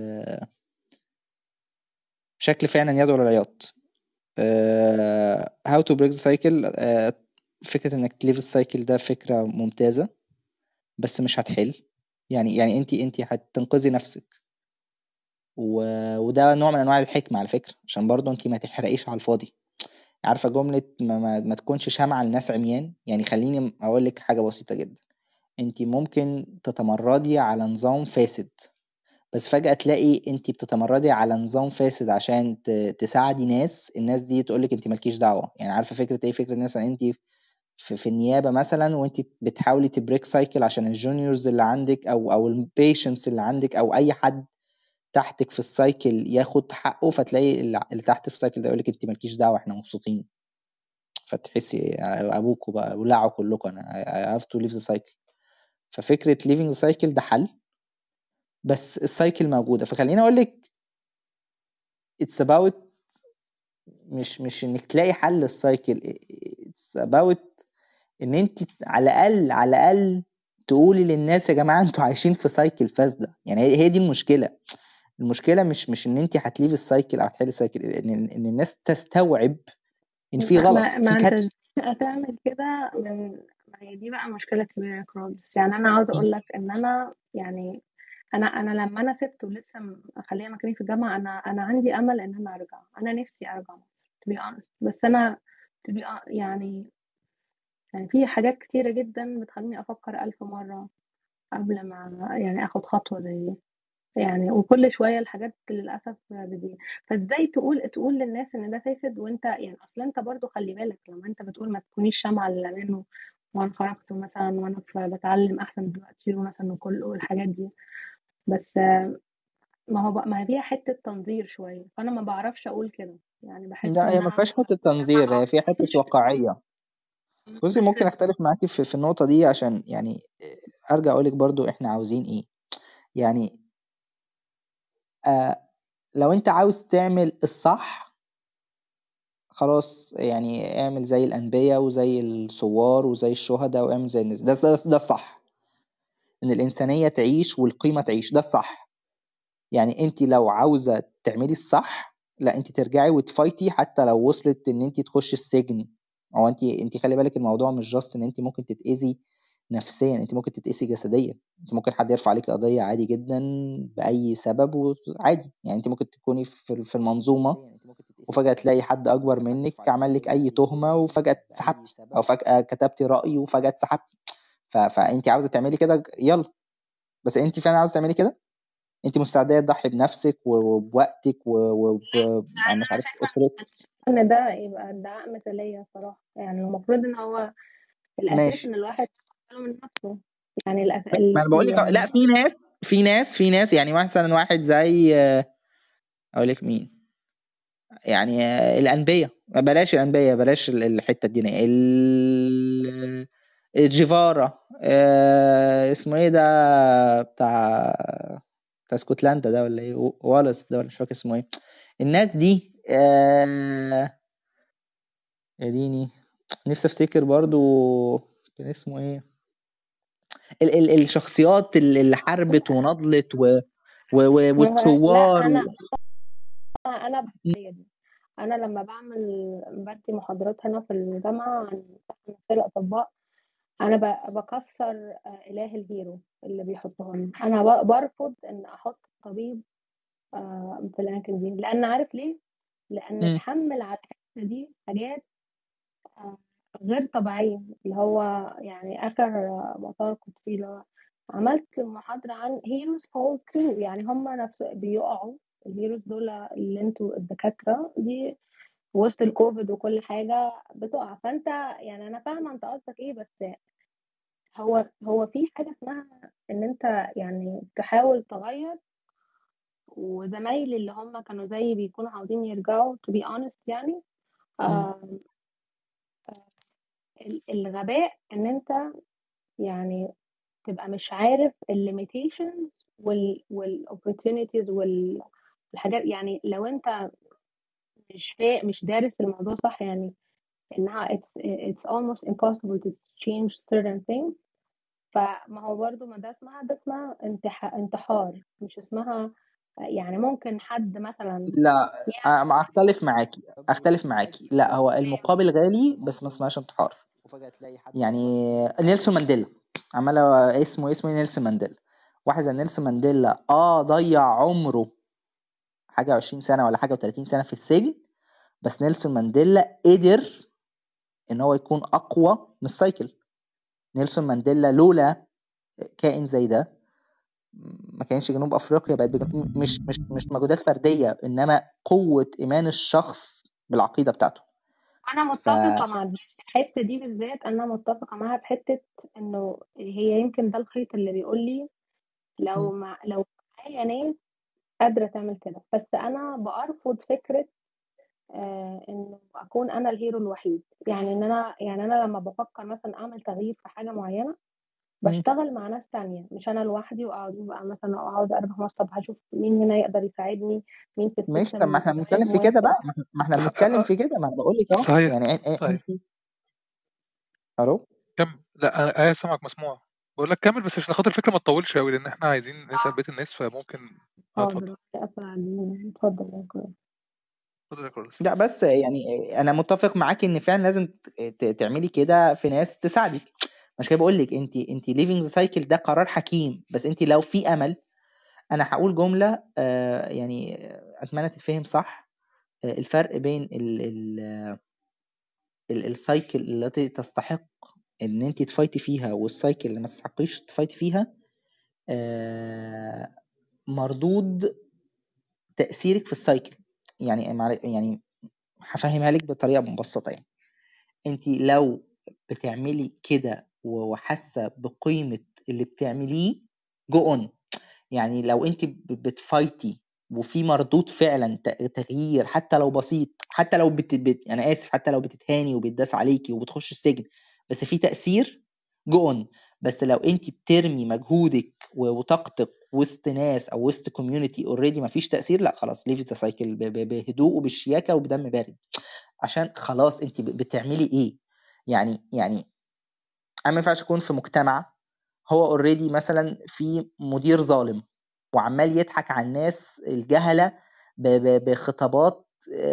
بشكل فعلا يدعو للعياط هاو تو بريك سايكل فكرة انك تليف السايكل ده فكرة ممتازة بس مش هتحل يعني يعني انت انت هتنقذي نفسك و... وده نوع من انواع الحكمة على فكرة عشان برضه انت ما تحرقيش على الفاضي عارفة جملة ما, ما, ما تكونش شمعة لناس عميان يعني خليني اقول لك حاجة بسيطة جدا انت ممكن تتمردي على نظام فاسد بس فجأة تلاقي انت بتتمردي على نظام فاسد عشان تساعدي ناس الناس دي تقولك انت مالكيش دعوة يعني عارفة فكرة ايه فكرة مثلا انت في, في النيابة مثلا وانت بتحاولي تبريك سايكل عشان الجونيورز اللي عندك او او البيشنس اللي عندك او اي حد تحتك في السايكل ياخد حقه فتلاقي اللي تحت في السايكل ده يقولك انت مالكيش دعوة احنا مبسوطين فتحسي ابوكوا بقى ولعوا كلكم انا I have to leave the cycle ففكرة leaving the cycle ده حل بس السايكل موجودة فخليني أقول لك it's about مش مش إنك تلاقي حل السايكل it's about إن أنت على الأقل على الأقل تقولي للناس يا جماعة أنتوا عايشين في سايكل فاسدة يعني هي دي المشكلة المشكلة مش مش إن أنت هتليف السايكل أو هتحلي السايكل إن, إن الناس تستوعب إن في غلط ما, ما أنت هتعمل كده من هي دي بقى مشكلة كبيرة يا كرولس يعني أنا عاوزة أقول لك إن أنا يعني أنا أنا لما أنا سبت ولسه مخلية مكاني في الجامعة أنا أنا عندي أمل إن أنا أرجع أنا نفسي أرجع مصر to be honest بس أنا to be hon- يعني يعني في حاجات كتيرة جدا بتخليني أفكر ألف مرة قبل ما يعني أخد خطوة زي دي يعني وكل شوية الحاجات للأسف بتزيد فازاي تقول تقول للناس إن ده فاسد وأنت يعني أصل أنت برضو خلي بالك لما أنت بتقول ما تكونيش شمعة للأمان وأنا خرجت مثلا وأنا ف- بتعلم أحسن دلوقتي مثلا وكل والحاجات دي بس ما هو بقى ما هي فيها حتة تنظير شوية فأنا ما بعرفش أقول كده يعني بحس لا هي ما إنها فيهاش حته تنظير هي فيها حته واقعيه بصي بس ممكن اختلف معاكي في, في النقطه دي عشان يعني ارجع اقولك برضو احنا عاوزين ايه يعني آه لو انت عاوز تعمل الصح خلاص يعني اعمل زي الأنبياء وزي الثوار وزي الشهداء واعمل زي الناس ده ده, ده الصح إن الإنسانية تعيش والقيمة تعيش ده الصح يعني انت لو عاوزة تعملي الصح لا انت ترجعي وتفايتي حتى لو وصلت ان انت تخشي السجن او انت انت خلي بالك الموضوع مش جاست ان انت ممكن تتأذي نفسيا انت ممكن تتأذي جسديا انت ممكن حد يرفع عليك قضية عادي جدا بأي سبب وعادي يعني انت ممكن تكوني في في المنظومة وفجأة تلاقي حد أكبر منك عمل لك أي تهمة وفجأة اتسحبتي أو فجأة كتبتي رأي وفجأة اتسحبتي ف... فأنت عاوزة تعملي كده يلا بس أنت فعلا عاوزة تعملي كده أنت مستعدة تضحي بنفسك وبوقتك وب مش عارف أسرتك ان ده يبقى ادعاء مثالية صراحة يعني المفروض ان هو الاساس ماشي ان الواحد يشتغل من نفسه يعني الأس... ما ال... أنا بقول لك ال... لا في ناس في ناس في ناس يعني مثلا واحد زي أقول لك مين يعني الأنبياء بلاش الأنبياء بلاش الحتة الدينية ال... جيفارا آه اسمه ايه ده بتاع بتاع اسكتلندا ده ولا ايه والس ده ولا مش فاكر اسمه ايه الناس دي آه اديني نفسي افتكر برضو كان اسمه ايه ال ال الشخصيات اللي حاربت ونضلت و و و لا والثوار انا و... انا دي انا لما بعمل بدي محاضرات هنا في الجامعه عن نفسيه الاطباء انا بكسر اله الهيرو اللي بيحطه لنا انا برفض ان احط طبيب في الاماكن دي لان عارف ليه لان اتحمل على الحته دي حاجات غير طبيعيه اللي هو يعني اخر مطار كنت فيه اللي هو عملت محاضره عن هيروز فول كرو يعني هم نفس بيقعوا الهيروز دول اللي انتوا الدكاتره دي وسط الكوفيد وكل حاجه بتقع فانت يعني انا فاهمه انت قصدك ايه بس هو هو في حاجه اسمها ان انت يعني تحاول تغير وزمايلي اللي هم كانوا زيي بيكونوا عاوزين يرجعوا to be honest يعني آه الغباء ان انت يعني تبقى مش عارف الليميتيشنز وال والاوبورتونيتيز والحاجات يعني لو انت مش فا... مش دارس الموضوع صح يعني انها it's, it's almost impossible to change certain things فما هو برضو ما ده اسمها ده اسمها انتح... انتحار مش اسمها يعني ممكن حد مثلا لا يعني اختلف معاكي اختلف معاكي لا هو المقابل غالي بس ما اسمهاش انتحار يعني نيلسون مانديلا عمال اسمه اسمه نيلسون مانديلا واحد زي نيلسون مانديلا اه ضيع عمره حاجه 20 سنه ولا حاجه و30 سنه في السجن بس نيلسون مانديلا قدر ان هو يكون اقوى من السايكل نيلسون مانديلا لولا كائن زي ده ما كانش جنوب افريقيا بقت مش مش مش مجهودات فرديه انما قوه ايمان الشخص بالعقيده بتاعته انا متفقه ف... مع الحته دي بالذات انا متفقه معاها في حته انه هي يمكن ده الخيط اللي بيقول لي لو مع لو معايا ناس قادره تعمل كده بس انا برفض فكره آه انه اكون انا الهيرو الوحيد يعني ان انا يعني انا لما بفكر مثلا اعمل تغيير في حاجه معينه بشتغل مع ناس تانية مش انا لوحدي واقعد بقى مثلا عاوز اربح مصطب هشوف مين هنا يقدر يساعدني مين في ماشي طب ما احنا بنتكلم في كده بقى ما احنا بنتكلم في كده ما انا بقول لك اهو صحيح يعني صحيح انت الو كمل لا انا ايه سامعك مسموع بقول لك كمل بس عشان خاطر الفكره ما تطولش قوي لان احنا عايزين نسال بقيه الناس فممكن اه اتفضل اتفضل يا كرولس اتفضل يا كرولس لا بس يعني انا متفق معاك ان فعلا لازم تعملي كده في ناس تساعدك مش كده بقول لك انت انت ليفينج ذا سايكل ده قرار حكيم بس انت لو في امل انا هقول جمله آه يعني اتمنى تتفهم صح آه الفرق بين ال ال ال السايكل التي تستحق ان انت تفايتي فيها والسايكل اللي ما تستحقيش تفايتي فيها آه مردود تأثيرك في السايكل يعني يعني هفهمها لك بطريقة مبسطة يعني انت لو بتعملي كده وحاسة بقيمة اللي بتعمليه جو اون يعني لو انت بتفايتي وفي مردود فعلا تغيير حتى لو بسيط حتى لو بت... بت... انا اسف حتى لو بتتهاني وبتداس عليكي وبتخش السجن بس في تأثير جو اون بس لو انت بترمي مجهودك وطاقتك وسط ناس او وسط كوميونتي اوريدي مفيش تاثير لا خلاص ليف ذا سايكل بهدوء وبالشياكه وبدم بارد عشان خلاص انت بتعملي ايه يعني يعني انا ما ينفعش اكون في مجتمع هو اوريدي مثلا في مدير ظالم وعمال يضحك على الناس الجهله بخطابات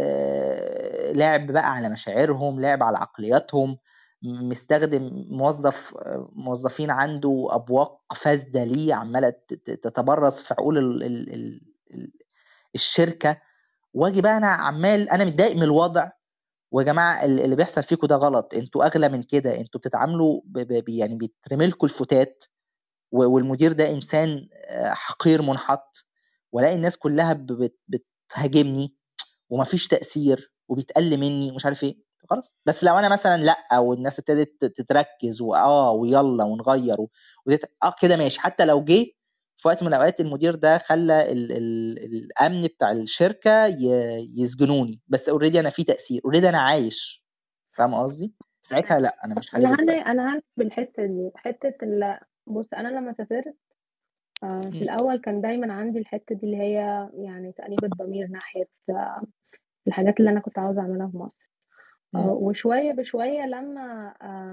لعب بقى على مشاعرهم لعب على عقلياتهم مستخدم موظف موظفين عنده ابواق فاسده ليه عماله تتبرز في عقول ال ال ال الشركه واجي بقى انا عمال انا متضايق من الوضع ويا جماعه اللي بيحصل فيكم ده غلط انتوا اغلى من كده انتوا بتتعاملوا يعني بيترمي لكم الفتات والمدير ده انسان حقير منحط والاقي الناس كلها بتهاجمني ومفيش تاثير وبيتقل مني ومش عارف ايه خلاص بس لو انا مثلا لا والناس ابتدت تتركز واه ويلا ونغير وديت اه كده ماشي حتى لو جه في وقت من الاوقات المدير ده خلى ال ال الامن بتاع الشركه يسجنوني بس اوريدي انا في تاثير اوريدي انا عايش فاهم قصدي ساعتها لا انا مش انا هني انا هني بالحته دي حته ال بص انا لما سافرت آه في الاول كان دايما عندي الحته دي اللي هي يعني تانيب الضمير ناحيه آه الحاجات اللي انا كنت عاوزه اعملها في مصر آه وشويه بشويه لما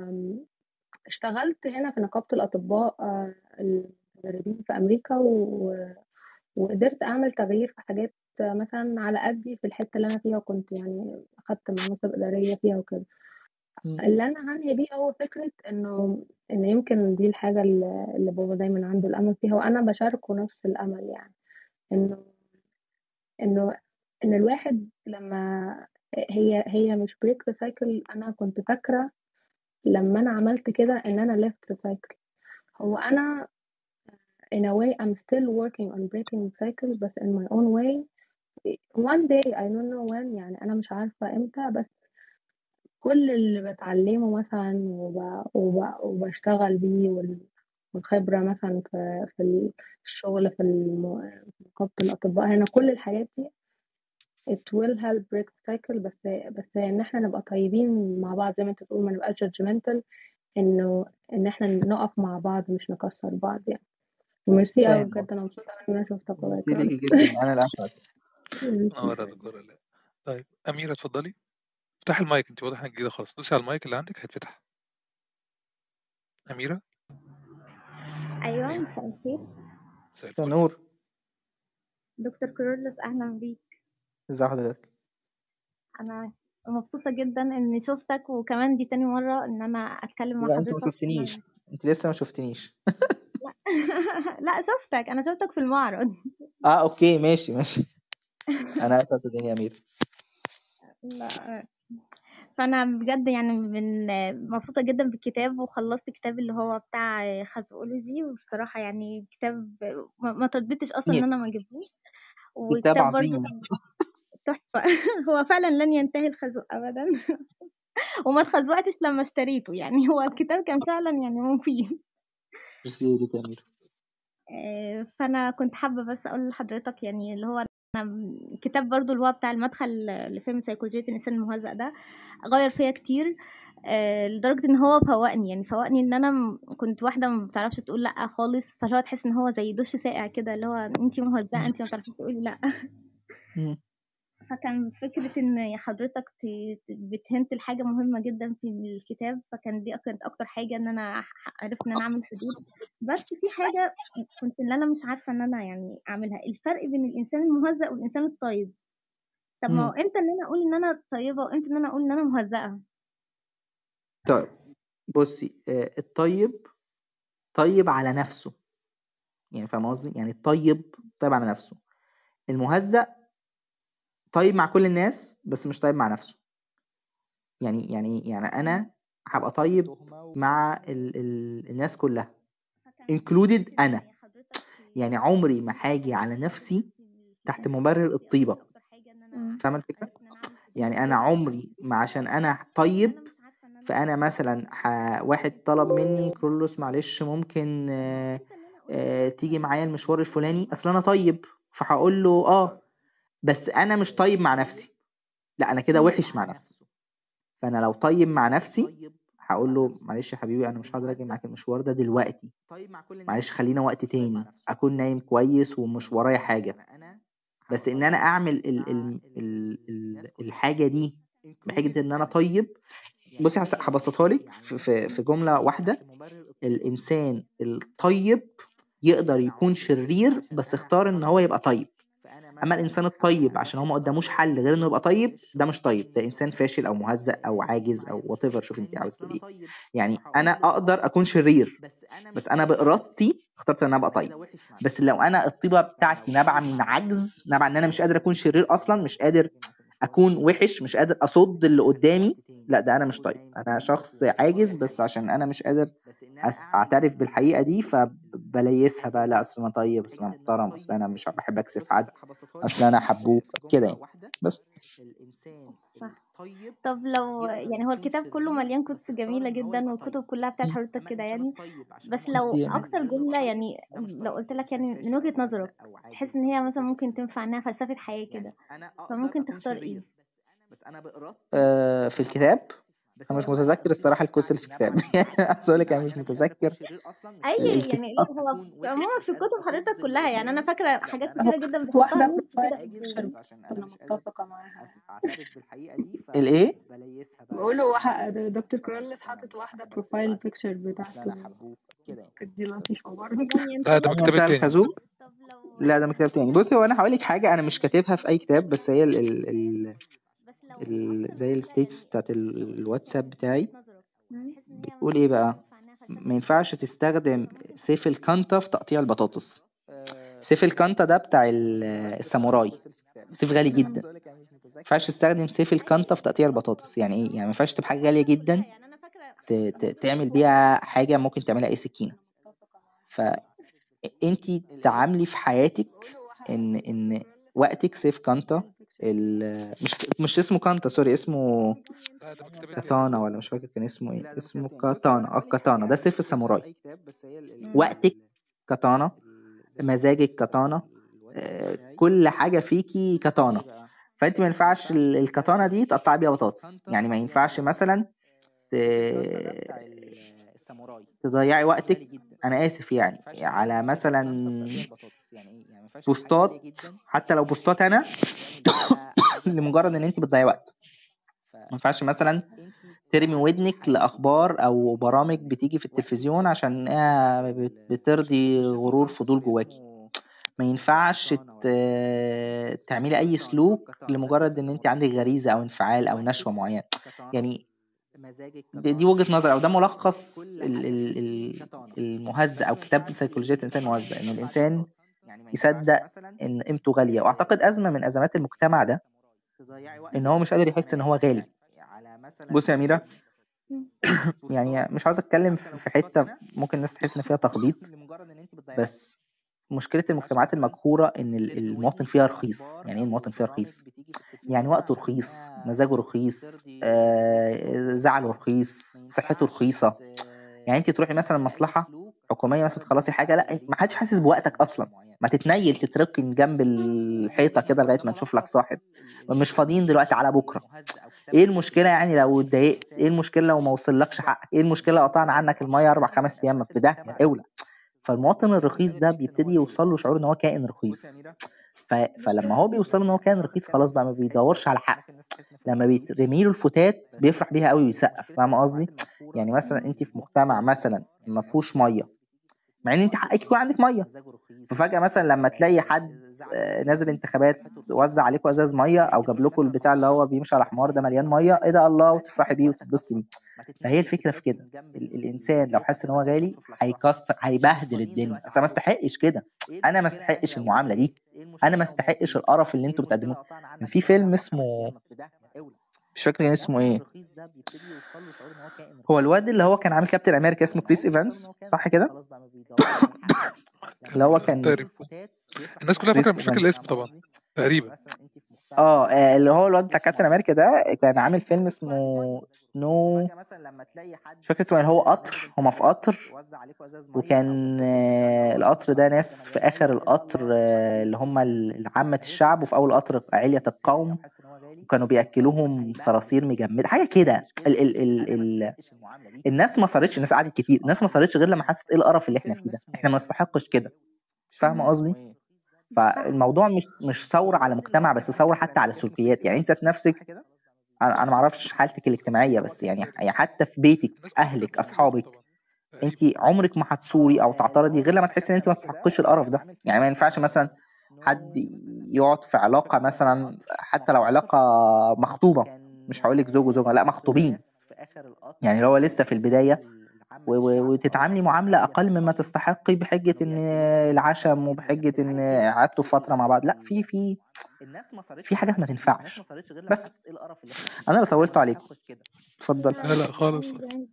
اشتغلت هنا في نقابه الاطباء المدربين في امريكا و... وقدرت اعمل تغيير في حاجات مثلا على قدي في الحته اللي انا فيها وكنت يعني اخدت مناصب اداريه فيها وكده اللي انا هنهي بيه هو فكره انه ان يمكن دي الحاجه اللي بابا دايما عنده الامل فيها وانا بشاركه نفس الامل يعني انه انه ان الواحد لما هي هي مش بريك ذا سايكل انا كنت فاكره لما انا عملت كده ان انا left the cycle هو انا in a way I'm still working on breaking the cycle بس in my own way one day I don't know when يعني أنا مش عارفة إمتى بس كل اللي بتعلمه مثلا وب... وب... وبشتغل بيه والخبرة مثلا في في الشغل في نقابة الأطباء هنا كل الحاجات دي it will help break the cycle بس بس إن إحنا نبقى طيبين مع بعض زي ما أنت بتقول ما نبقاش judgmental إنه إن إحنا نقف مع بعض مش نكسر بعض يعني وميرسي قوي بجد انا مبسوطه ان انا شفتك ميرسي ليكي جدا انا الاسعد نورة دكتورة لا طيب أميرة اتفضلي افتحي المايك انت واضح انك جديدة خالص دوسي على المايك اللي عندك هيتفتح أميرة ايوه مساء الخير مساء الفل نور دكتور كرولوس اهلا بيك ازي حضرتك انا مبسوطه جدا اني شفتك وكمان دي تاني مره ان انا اتكلم مع لا انت حضرتك ما شفتنيش انت لسه ما شفتنيش لا لا شفتك انا شفتك في المعرض اه اوكي ماشي ماشي انا اسف صدقني يا امير لا فانا بجد يعني من مبسوطه جدا بالكتاب وخلصت كتاب اللي هو بتاع خازوقولوجي والصراحه يعني كتاب ما ما ترددتش اصلا ان انا ما اجيبهوش كتاب وكتاب برضه عظيم تحفه هو فعلا لن ينتهي الخزوق ابدا وما اتخزوقتش لما اشتريته يعني هو الكتاب كان فعلا يعني مفيد ميرسي ليك يا امير آه، فانا كنت حابه بس اقول لحضرتك يعني اللي هو انا كتاب برضو اللي هو بتاع المدخل لفهم سيكولوجيه الانسان المهزأ ده غير فيا كتير آه، لدرجه ان هو فوقني يعني فوقني ان انا م- كنت واحده ما بتعرفش تقول لا خالص فاللي هو تحس ان هو زي دش ساقع كده اللي هو انتي مهزأه انتي ما بتعرفيش تقولي لا مم. فكان فكرة إن حضرتك ت- ت- بتهنت الحاجة مهمة جدا في الكتاب فكان دي كانت أكتر حاجة إن أنا ح- عرفت إن أنا أعمل حدود بس في حاجة كنت إن أنا مش عارفة إن أنا يعني أعملها الفرق بين الإنسان المهزأ والإنسان الطيب طب ما هو مم. إمتى إن أنا أقول إن أنا طيبة وإمتى إن أنا أقول إن أنا مهزأة طيب بصي آه، الطيب طيب على نفسه يعني فاهم قصدي يعني الطيب طيب على نفسه المهزأ طيب مع كل الناس بس مش طيب مع نفسه يعني يعني يعني انا هبقى طيب مع ال ال الناس كلها included انا يعني عمري ما هاجي على نفسي تحت مبرر الطيبة مم. فاهمة الفكرة يعني انا عمري ما عشان انا طيب فانا مثلا ح... واحد طلب مني كرولوس معلش ممكن آه، آه، تيجي معايا المشوار الفلاني اصل انا طيب فهقول له اه بس انا مش طيب مع نفسي لا انا كده وحش مع نفسي فانا لو طيب مع نفسي هقول له معلش يا حبيبي انا مش هقدر اجي معاك المشوار ده دلوقتي معلش خلينا وقت تاني اكون نايم كويس ومش ورايا حاجه بس ان انا اعمل ال ال ال ال الحاجه دي بحجه ان انا طيب بصي هس- هبسطها لك في, في, في جمله واحده الانسان الطيب يقدر يكون شرير بس اختار ان هو يبقى طيب اما الانسان الطيب عشان هو ما قداموش حل غير انه يبقى طيب ده مش طيب ده انسان فاشل او مهزأ او عاجز او وات ايفر شوف انت عاوز تقول ايه يعني انا اقدر اكون شرير بس انا بارادتي اخترت ان انا ابقى طيب بس لو انا الطيبه بتاعتي نابعه من عجز نابعه ان انا مش قادر اكون شرير اصلا مش قادر اكون وحش مش قادر اصد اللي قدامي لا ده انا مش طيب انا شخص عاجز بس عشان انا مش قادر أس- اعترف بالحقيقه دي فبليسها بقى لا اصل انا طيب اصل انا محترم اصل انا مش بحب اكسف حد اصل انا حبوب كده يعني بس صح طب لو يعني هو الكتاب كله مليان كتب جميلة جدا والكتب كلها بتاعت مم. حضرتك كده يعني بس لو ميرسي يا مان. أكتر جملة يعني لو قلت لك يعني من وجهة نظرك تحس إن هي مثلا ممكن تنفع إنها فلسفة حياة كده فممكن تختار إيه؟ آه، في الكتاب انا مش متذكر الصراحه الكورس اللي في الكتاب يعني عايز اقول لك انا مش متذكر أي الكتاب يعني لا هو عموما في كتب حضرتك كلها يعني أنا فاكرة حاجات هو كتيرة جدا كانت واحدة بتحطها في نوتس الفايل كده في بيكتشر أنا متفقة معاها الايه بقوله وح... دكتور كرولس حاطط واحدة بروفايل بيكتشر بتاعته كانت دي لطيفة برضه دانيال لا ده من انا الكتاب بتاع التاني الخازوق طب لو لا ده من كتاب تاني بصي هو انا هقول لك حاجه انا مش كاتبها في اي كتاب بس هي ال ال ال ال زي الستيتس بتاعت ال- الواتساب بتاعي بتقول ايه بقى ما ينفعش تستخدم سيف الكانتا في تقطيع البطاطس سيف الكانتا ده بتاع ال- الساموراي سيف غالي جدا ما ينفعش تستخدم سيف الكانتا في تقطيع البطاطس يعني ايه يعني ما ينفعش تبقى حاجه غاليه جدا ت- ت- تعمل بيها حاجه ممكن تعملها اي سكينه فانت تعاملي في حياتك ان ان وقتك سيف كانتا ال- مش مش اسمه كانتا سوري اسمه لا ده من الكتاب التاني كاتانا ولا مش فاكر كان اسمه ايه اسمه كاتانا اه كاتانا ده سيف الساموراي وقتك كاتانا مزاجك كاتانا آه، كل حاجه فيكي كاتانا فانت ما ينفعش ال- الكاتانا دي تقطعي بيها بطاطس يعني ما ينفعش مثلا ت- تضيعي وقتك انا اسف يعني على مثلا بوستات حتى لو بوستات انا لمجرد ان انت بتضيعي وقت ما ينفعش مثلا ترمي ودنك لاخبار او برامج بتيجي في التلفزيون عشان هي بت- بترضي غرور فضول جواكي ما ينفعش ت- تعملي اي سلوك لمجرد ان انت عندك غريزه او انفعال او نشوه معينه يعني دي, دي وجهه نظر او ده ملخص ال- ال- ال- المهزأ او كتاب سيكولوجيه الانسان المهزأ ان الانسان يصدق ان قيمته غاليه واعتقد ازمه من ازمات المجتمع ده ان هو مش قادر يحس ان هو غالي بص يا اميره يعني مش عاوز اتكلم في في حته ممكن الناس تحس ان فيها تخبيط بس مشكله المجتمعات المقهوره ان ال- المواطن فيها رخيص يعني ايه المواطن فيها رخيص يعني وقته رخيص مزاجه رخيص آه، زعله رخيص صحته رخيصه يعني انت تروحي مثلا مصلحه حكوميه مثلا تخلصي حاجه لا ما حدش حاسس بوقتك اصلا ما تتنيل تتركن جنب الحيطه كده لغايه ما تشوف لك صاحب مش فاضيين دلوقتي على بكره ايه المشكله يعني لو اتضايقت ايه المشكله لو ما وصلكش حقك ايه المشكله لو قطعنا عنك الميه اربع خمس ايام ما في ده اولى فالمواطن الرخيص ده بيبتدي يوصل له شعور ان هو كائن رخيص ف... فلما هو بيوصل ان هو كائن رخيص خلاص بقى ما بيدورش على حق لما بيترمي له الفتات بيفرح بيها قوي ويسقف فاهم قصدي يعني مثلا انت في مجتمع مثلا ما فيهوش ميه مع ان انت حقك يكون عندك ميه ففجاه مثلا لما تلاقي حد آه، نازل انتخابات وزع عليكم ازاز ميه او جاب لكم البتاع اللي هو بيمشي على حمار ده مليان ميه ايه ده الله وتفرحي بيه وتتبسطي بيه فهي الفكره في كده ال- الانسان لو حس ان هو غالي هيكسر هيبهدل الدنيا بس أنا ما استحقش كده انا ما استحقش المعامله دي انا ما استحقش القرف اللي انتوا بتقدموه كان في فيلم اسمه مش فاكر كان اسمه ايه هو الواد اللي هو كان عامل كابتن امريكا اسمه كريس ايفانس صح كده اللي هو كان تقريبا الناس كلها كريس فاكره مش فاكر ايفانس الاسم طبعا تقريبا اه آه، اللي هو الواد بتاع كابتن امريكا ده كان عامل فيلم اسمه سنو مش فاكر اسمه إيه، اللي هو قطر هما في قطر وكان آه، القطر ده ناس في اخر القطر آه، اللي هم ال- عامة الشعب وفي اول القطر علية القوم وكانوا بياكلوهم صراصير مجمدة حاجة كده ال ال ال ال الناس ما صارتش الناس قعدت كتير الناس ما صارتش غير لما حست ايه القرف اللي احنا فيه ده احنا ما نستحقش كده فاهمة قصدي؟ فالموضوع مش مش ثورة على مجتمع بس ثورة حتى على السلوكيات يعني انت ذات نفسك انا انا ما اعرفش حالتك الاجتماعية بس يعني يعني حتى في بيتك اهلك اصحابك انت عمرك ما هتصوري او تعترضي غير لما تحسي ان انت ما تستحقيش القرف ده يعني ما ينفعش مثلا حد يقعد في علاقة مثلا حتى لو علاقة مخطوبة مش هقول لك زوج وزوجة لا مخطوبين يعني لو هو لسه في البداية و- و- وتتعاملي معاملة أقل مما تستحقي بحجة إن العشم وبحجة إن قعدتوا فترة مع بعض لا في في في حاجات ما تنفعش بس أنا اللي طولت عليكم اتفضل لا لا خالص يعني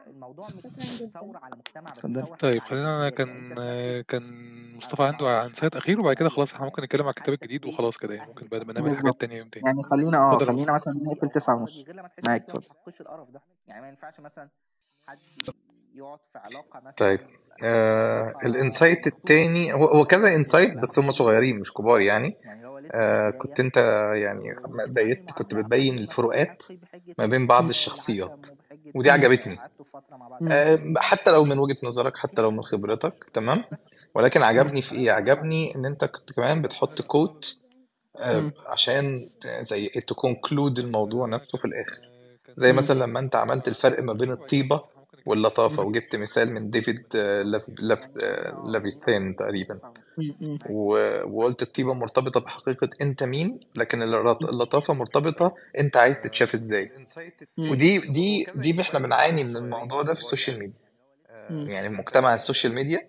شكرا جدا اتفضل طيب خلينا أنا كان كان مصطفى عنده عن سايت أخير وبعد كده خلاص احنا ممكن نتكلم عن الكتاب الجديد وخلاص كده يعني ممكن بعد ما نعمل حاجات بالظبط تانية يوم تاني يعني خلينا اه اتفضل يا خلينا مصطفى مثلا نقفل تسعة ونص معاك اتفضل يعني ما ينفعش مثلا حد يقعد في علاقة مثلا طيب آه الانسايت التاني هو هو كذا انسايت بس هم صغيرين مش كبار يعني آه كنت انت يعني لما بيت كنت بتبين الفروقات ما بين بعض الشخصيات ودي عجبتني آه حتى لو من وجهة نظرك حتى لو من خبرتك تمام ولكن عجبني في ايه عجبني ان انت كنت كمان بتحط كوت آه مم. عشان زي تكونكلود الموضوع نفسه في الاخر زي مثلا لما انت عملت الفرق ما بين الطيبة واللطافة وجبت مثال من ديفيد آه، لف... لف... آه، لافيستان تقريبا و- وقلت الطيبة مرتبطة بحقيقة انت مين لكن اللط- اللطافة مرتبطة انت عايز تتشاف ازاي ودي دي دي احنا بنعاني من الموضوع ده في السوشيال ميديا يعني مجتمع السوشيال ميديا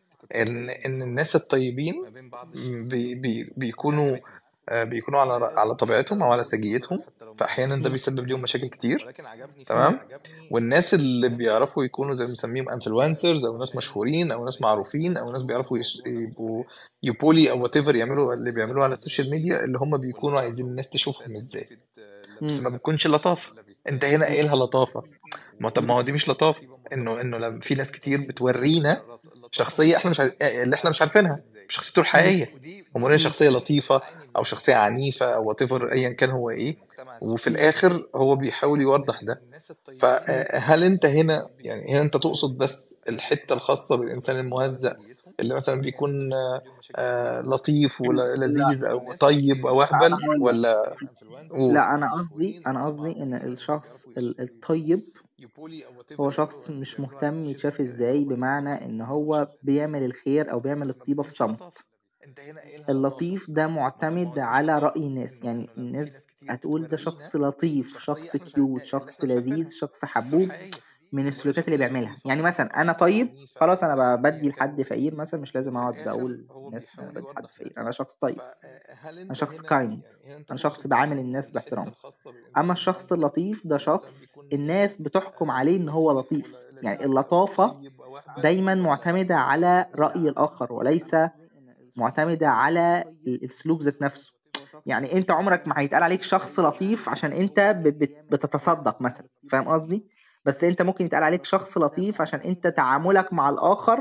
ان ان الناس الطيبين بي بي بيكونوا آه، بيكونوا على على طبيعتهم او على سجيتهم فاحيانا ده بيسبب لهم مشاكل كتير تمام والناس اللي بيعرفوا يكونوا زي ما بنسميهم انفلونسرز او ناس مشهورين او ناس معروفين او ناس بيعرفوا يش- يبقوا يبولي او وات ايفر يعملوا اللي بيعملوه على السوشيال ميديا اللي هم بيكونوا عايزين الناس تشوفهم ازاي بس ما بتكونش لطافه انت هنا قايلها لطافه ما طب ما هو دي مش لطافه انه انه لما في ناس كتير بتورينا شخصيه احنا مش عايز... اللي احنا مش عارفينها مش شخصيته الحقيقيه هم مورينا شخصيه لطيفه او شخصيه عنيفه او وات ايفر ايا كان هو ايه وفي الاخر هو بيحاول يوضح ده فهل انت هنا يعني هنا انت تقصد بس الحته الخاصه بالانسان المهزأ اللي مثلا بيكون آه، آه، لطيف ولذيذ او طيب او انا اهبل هقول لك ولا قول لا انا قصدي انا قصدي ان الشخص ال- الطيب هو شخص مش مهتم يتشاف ازاي بمعنى ان هو بيعمل الخير او بيعمل الطيبة في صمت اللطيف ده معتمد على رأي الناس يعني الناس هتقول ده شخص لطيف شخص كيوت شخص لذيذ شخص حبوب من السلوكيات اللي بيعملها يعني مثلا انا طيب خلاص انا ب- بدي لحد فقير مثلا مش لازم اقعد اقول الناس ان انا بدي لحد فقير انا شخص طيب انا شخص كايند انا شخص بعامل الناس باحترام اما الشخص اللطيف ده شخص الناس بتحكم عليه ان هو لطيف يعني اللطافة دايما معتمدة على رأي الآخر وليس معتمدة على ال- السلوك ذات نفسه يعني انت عمرك ما هيتقال عليك شخص لطيف عشان انت ب- بت- بتتصدق مثلا فاهم قصدي بس انت ممكن يتقال عليك شخص لطيف عشان انت تعاملك مع الاخر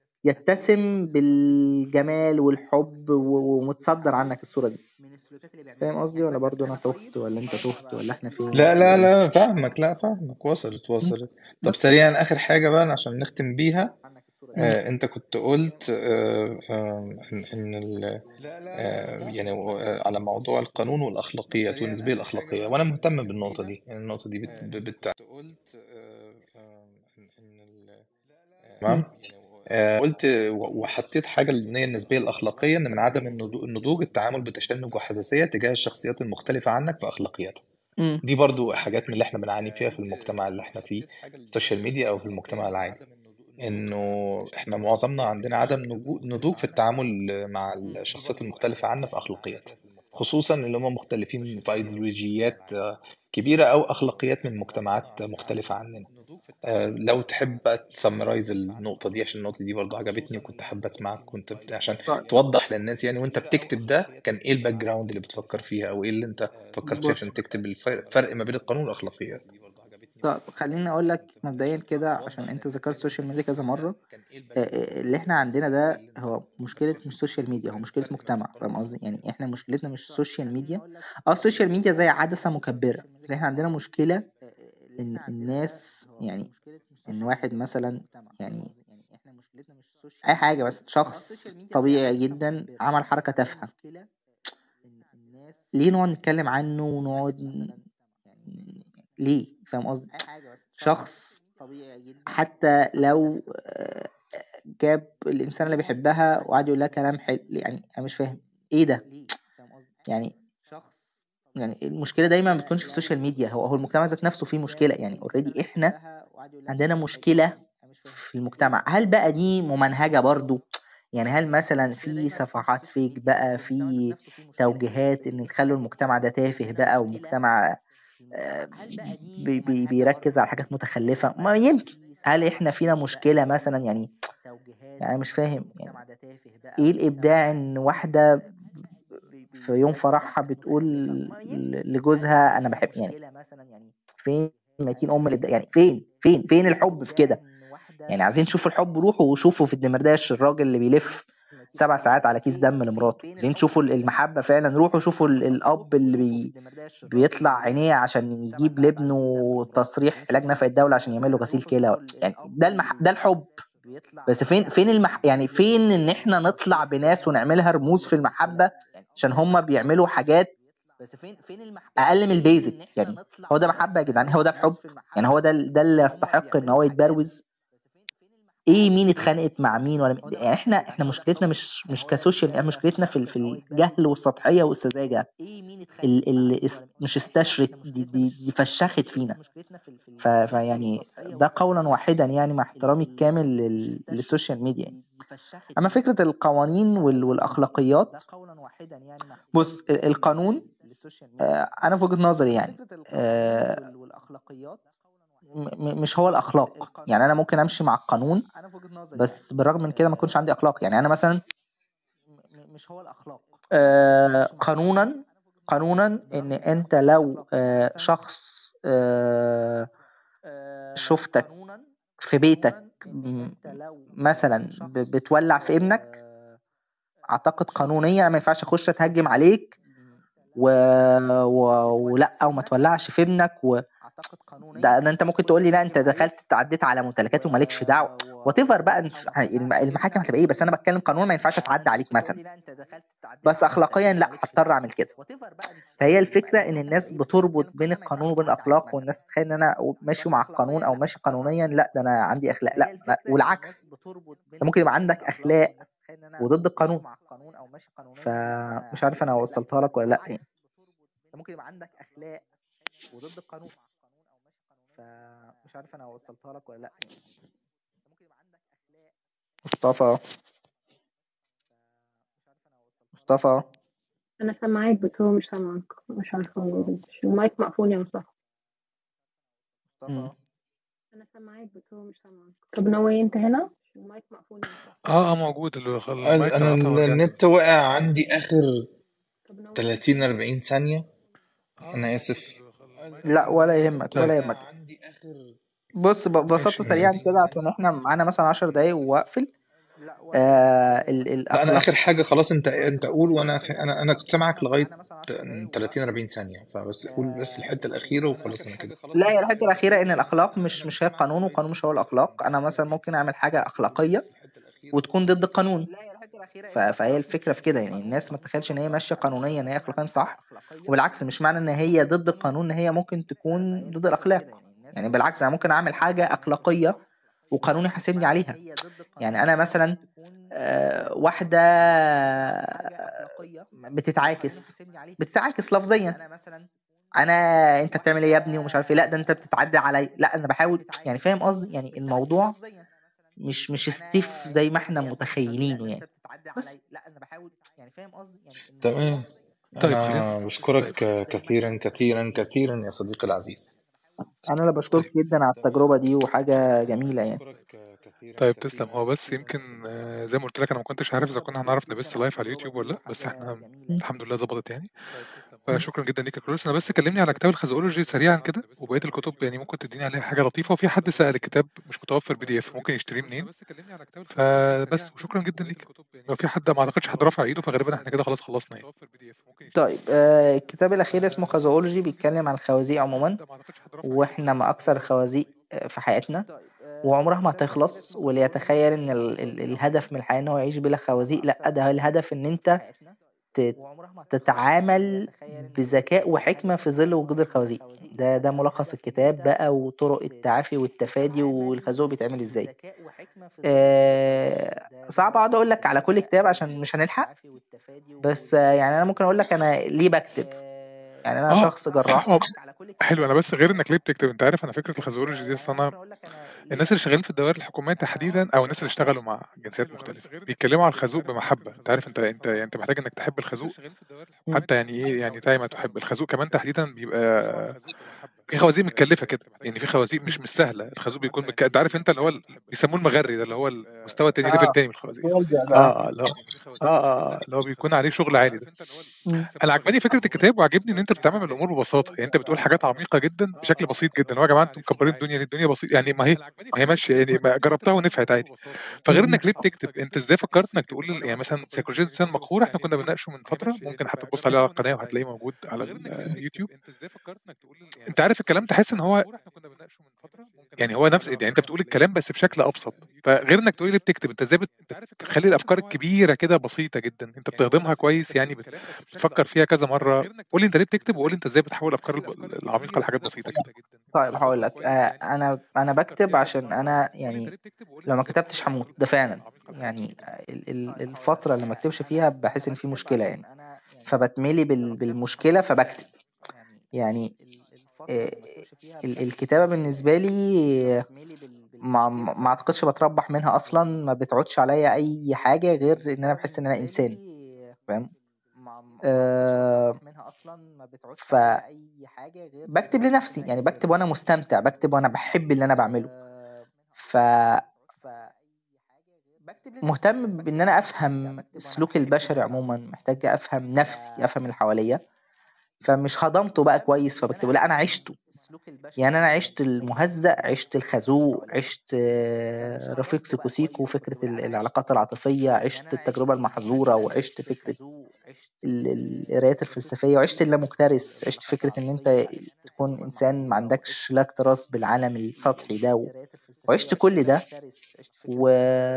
يتسم بالجمال والحب و- ومتصدر عنك الصورة دي فاهم قصدي ولا برضو انا تهت ولا انت تهت ولا احنا فين لا ولا لا ايه لا فاهمك لا فاهمك وصلت وصلت طب بس سريعا اخر حاجه بقى عشان نختم بيها مم. آه انت كنت قلت آه آه ان إن ال- آه يعني آه على موضوع القانون والاخلاقيات والنسبيه الاخلاقيه وانا مهتم بالنقطه دي يعني النقطه دي بت بت تمام مم. آه، قلت و- وحطيت حاجة اللي هي النسبية الأخلاقية إن من عدم النضو- النضوج التعامل بتشنج وحساسية تجاه الشخصيات المختلفة عنك في أخلاقياتها امم دي برضو حاجات من اللي احنا بنعاني فيها في المجتمع اللي احنا فيه في السوشيال ميديا أو في المجتمع العادي إنه احنا معظمنا عندنا عدم نجو- نضوج في التعامل مع الشخصيات المختلفة عنا في أخلاقياتها خصوصا اللي هم مختلفين في أيديولوجيات آه، كبيرة أو أخلاقيات من مجتمعات مختلفة عننا آه، لو تحب بقى تسمرايز النقطة دي عشان النقطة دي برضو عجبتني وكنت حابب أسمعك كنت عشان طيب توضح للناس يعني وأنت بتكتب ده كان إيه الباك جراوند اللي بتفكر فيها أو إيه اللي أنت فكرت فيه بص عشان تكتب الفرق الفرق ما بين القانون والأخلاقيات طب خليني اقول لك مبدئيا كده عشان انت ذكرت السوشيال ميديا كذا مره آه، آه، اللي احنا عندنا ده هو مشكله مش سوشيال ميديا هو مشكله مجتمع فاهم قصدي يعني احنا مشكلتنا مش السوشيال ميديا اه السوشيال ميديا زي عدسه مكبره زي احنا عندنا مشكله ان الناس يعني ان واحد مثلا يعني اي حاجه بس شخص طبيعي جدا عمل حركه تافهه ليه نقعد نتكلم عنه ونقعد ليه فاهم قصدي شخص حتى لو آه، جاب الانسان اللي بيحبها وقعد يقول لها كلام حلو يعني انا مش فاهم ايه ده يعني يعني المشكله دايما ما بتكونش في السوشيال ميديا هو هو المجتمع ذات نفسه فيه مشكله يعني اوريدي احنا عندنا مشكله في المجتمع هل بقى دي ممنهجه برضو يعني هل مثلا في صفحات فيك بقى في توجيهات ان تخلوا المجتمع ده تافه بقى ومجتمع آه، بي بي بيركز على حاجات متخلفة ما يمكن هل احنا فينا مشكلة مثلا يعني يعني أنا مش فاهم يعني ايه الابداع ان واحدة في يوم فرحها بتقول ل- لجوزها انا بحب يعني فين ميتين ام الابداع يعني فين فين فين الحب في كده يعني عايزين تشوفوا الحب روحوا وشوفوا في الدمرداش الراجل اللي بيلف سبع ساعات على كيس دم لمراته عايزين تشوفوا المحبة فعلا روحوا شوفوا ال- الأب اللي بي بيطلع عينيه عشان يجيب لابنه تصريح علاج نفع الدولة عشان يعمل له غسيل كلى يعني ده المح... ده الحب بس فين فين المح... يعني فين ان احنا نطلع بناس ونعملها رموز في المحبة عشان هم بيعملوا حاجات اقل من البيزك يعني هو ده محبة يا جدعان هو ده الحب يعني هو ده ده اللي يستحق ان هو يتبروز ايه مين اتخانقت مع مين ولا مين يعني احنا احنا مشكلتنا مش مش كسوشيال يعني مشكلتنا في ال- في الجهل والسطحيه والسذاجه اللي اس مش استشرت دي, دي, دي فشخت فينا ف- فيعني ده قولا واحدا يعني مع احترامي الكامل لل- للسوشيال ميديا يعني. اما فكره القوانين وال- والاخلاقيات بص ال- القانون آه، انا في وجهه نظري يعني آه، م- م- مش هو الاخلاق يعني انا ممكن امشي مع القانون بس بالرغم من كده ما يكونش عندي اخلاق يعني انا مثلا آه قانونا قانونا ان انت لو آه شخص آه شفتك في بيتك م- مثلا ب- بتولع في ابنك اعتقد قانونيا ما ينفعش اخش اتهجم عليك و... و... ولا وما تولعش في ابنك و... ده, ده انت ممكن تقول لي لا انت دخلت تعديت على ممتلكاته ومالكش دعوه وات ايفر بقى انت- الم- المحاكم هتبقى ايه بس انا بتكلم قانون ما ينفعش اتعدى عليك مثلا بس اخلاقيا لا هضطر اعمل كده فهي الفكره ان الناس بتربط بين القانون وبين الاخلاق والناس تتخيل ان انا ماشي مع القانون او ماشي قانونيا لا ده انا عندي اخلاق لا, لا والعكس انت ممكن يبقى عندك اخلاق وضد القانون فمش عارف انا وصلتها لك ولا لا يعني ممكن يبقى عندك اخلاق وضد القانون فمش عارف انا وصلتها لك ولا لا يعني مصطفى مصطفى انا سامعاك بس هو مش سامعك مش عارفه هو ليه. المايك مقفول يا مصطفى مم. انا سامعاك بس هو مش سامعك طب نوي انت هنا المايك مقفول يا مصطفى اه اه موجود اللي خل- أنا المايك كان أنا قطع ورجع تاني النت وقع عندي آخر طب نوي 30 40 ثانية أنا آسف لا ولا يهمك ولا طيب يهمك بص ب- ببساطة ماشي أنا سريعا آسف كده عشان احنا معانا مثلا عشر دقايق واقفل آه ال- لا أنا الأخلاق آخر حاجة خلاص أنت أنت قول وأنا أنا أنا كنت سامعك لغاية 30 40 ثانية فبس قول بس الحتة الأخيرة وخلاص أنا كده لا هي الحتة الأخيرة إن الأخلاق مش مش هي القانون والقانون مش هو الأخلاق أنا مثلا ممكن أعمل حاجة أخلاقية وتكون ضد القانون ف- فهي الفكرة في كده يعني الناس ما تتخيلش إن هي ماشية قانونيا إن هي أخلاقيا صح وبالعكس مش معنى إن هي ضد القانون إن هي ممكن تكون ضد الأخلاق يعني بالعكس أنا ممكن أعمل حاجة أخلاقية وقانون يحاسبني عليها يعني انا مثلا آه، واحده بتتعاكس بتتعاكس لفظيا انا انت بتعمل ايه يا ابني ومش عارف ايه لا ده انت بتتعدى علي لا انا بحاول يعني فاهم قصدي يعني الموضوع مش مش ستيف زي ما احنا متخيلينه يعني بس تمام طيب أنا خلينا طيب بشكرك كثيرا كثيرا كثيرا يا صديقي العزيز انا اللي بشكرك جدا على التجربه دي وحاجه جميله يعني طيب تسلم هو بس يمكن آه، زي ما قلت لك انا ما كنتش عارف اذا كنا هنعرف نبث لايف على اليوتيوب ولا لا بس احنا الحمد لله ظبطت يعني فشكرا جدا ليك يا كرولوس انا بس كلمني على كتاب الخازوقولوجي سريعا كده وبقيه الكتب يعني ممكن تديني عليها حاجه لطيفه وفي حد سال الكتاب مش متوفر بي دي اف ممكن يشتريه منين فبس وشكرا جدا ليك لو في حد ما اعتقدش حد رفع ايده فغالبا احنا كده خلاص خلصنا يعني طيب آه الكتاب الاخير اسمه خازوقولوجي بيتكلم عن الخوازيق عموما واحنا ما اكثر الخوازيق آه، في حياتنا وعمرها ما هتخلص واللي يتخيل ان ال ال الهدف من الحياه ان هو يعيش بلا خوازيق لا ده الهدف ان انت ت- تتعامل بذكاء وحكمة في ظل وجود الخوازيق ده ده ملخص الكتاب بقى وطرق التعافي والتفادي والخازوق بيتعمل ازاي آه صعب اقعد اقول لك على كل كتاب عشان مش هنلحق بس آه يعني انا ممكن اقول لك انا ليه بكتب يعني انا اه شخص جراح آه، حلو انا بس غير انك ليه بتكتب انت عارف انا فكره الخازوقولوجي دي اصل انا الناس اللي شغالين في الدوائر الحكوميه تحديدا او الناس اللي اشتغلوا مع جنسيات مختلفه بيتكلموا على الخازوق بمحبه انت عارف انت انت يعني انت محتاج انك تحب الخازوق حتى يعني ايه يعني زي ما تحب الخازوق كمان تحديدا بيبقى في خوازيق متكلفه كده يعني في خوازيق مش مش سهله الخازوق بيكون متك... انت عارف انت اللي هو ال- بيسموه المغري ده اللي هو المستوى التاني ليفل اه تاني من الخوازيق موزع اه بقى اه اللي هو اه اه آه، اللي هو بيكون عليه شغل عالي ده مم. انا عجباني فكره الكتاب وعجبني ان انت بتتعامل الامور ببساطه يعني انت بتقول حاجات عميقه جدا بشكل بسيط جدا هو يا جماعه انتم مكبرين الدنيا ليه الدنيا بسيط يعني ما هي ما هي ماشيه يعني ما جربتها ونفعت عادي فغير انك ليه بتكتب انت ازاي فكرت انك تقول لل- يعني مثلا سيكولوجيه الانسان مقهور احنا كنا بنناقشه من فتره ممكن حتى تبص عليه على القناه وهتلاقيه موجود على اليوتيوب انت عارف الكلام تحس ان هو يعني هو نفس يعني انت بتقول الكلام بس بشكل ابسط فغير انك تقول لي بتكتب انت ازاي بت- بتخلي الافكار الكبيره كده بسيطه جدا انت بتهضمها كويس يعني بت- بتفكر فيها كذا مره قول لي انت ليه بتكتب وقول لي انت ازاي بتحول الافكار الب- العميقه لحاجات بسيطه كده طيب هقول لك آه انا انا بكتب عشان انا يعني لو ما كتبتش هموت ده فعلا يعني ال- ال- الفترة اللي ما اكتبش فيها بحس ان في مشكلة يعني فبتملي بال- بالمشكلة فبكتب يعني آه، ال- الكتابة بالنسبة لي ما, ما ما اعتقدش بتربح منها اصلا ما بتعودش عليا اي حاجة غير ان انا بحس ان انا انسان فاهم آه ف بكتب لنفسي يعني بكتب وانا مستمتع بكتب وانا بحب اللي انا بعمله ف مهتم بان انا افهم السلوك البشري عموما محتاج افهم نفسي افهم اللي حواليا فمش هضمته بقى كويس فبكتبه لا انا عشته يعني انا عشت المهزأ عشت الخازوق عشت آه، رفيق سيكو سيكو فكرة ال- العلاقات العاطفية عشت التجربة المحظورة وعشت فكرة ال- ال- القرايات الفلسفية وعشت اللامكترث عشت فكرة ان انت تكون انسان ما عندكش لا اكتراث بالعالم السطحي ده و... وعشت كل ده و...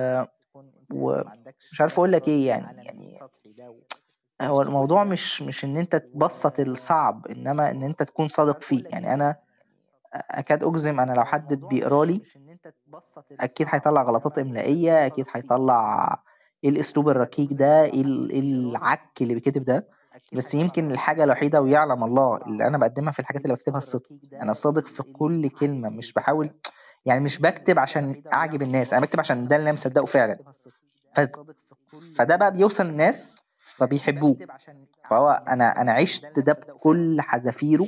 ومش عارف اقول لك ايه يعني يعني هو الموضوع مش مش ان انت تبسط الصعب انما ان انت تكون صادق فيه يعني انا اكاد اجزم انا لو حد بيقرا لي اكيد هيطلع غلطات املائيه اكيد هيطلع ايه الاسلوب الركيك ده ايه ال- إيه العك اللي بيكتب ده بس يمكن الحاجه الوحيده ويعلم الله اللي انا بقدمها في الحاجات اللي بكتبها الصدق انا صادق في كل كلمه مش بحاول يعني مش بكتب عشان اعجب الناس انا بكتب عشان ده اللي انا مصدقه فعلا ف... فده بقى بيوصل للناس فبيحبوه فهو انا انا عشت ده بكل حذافيره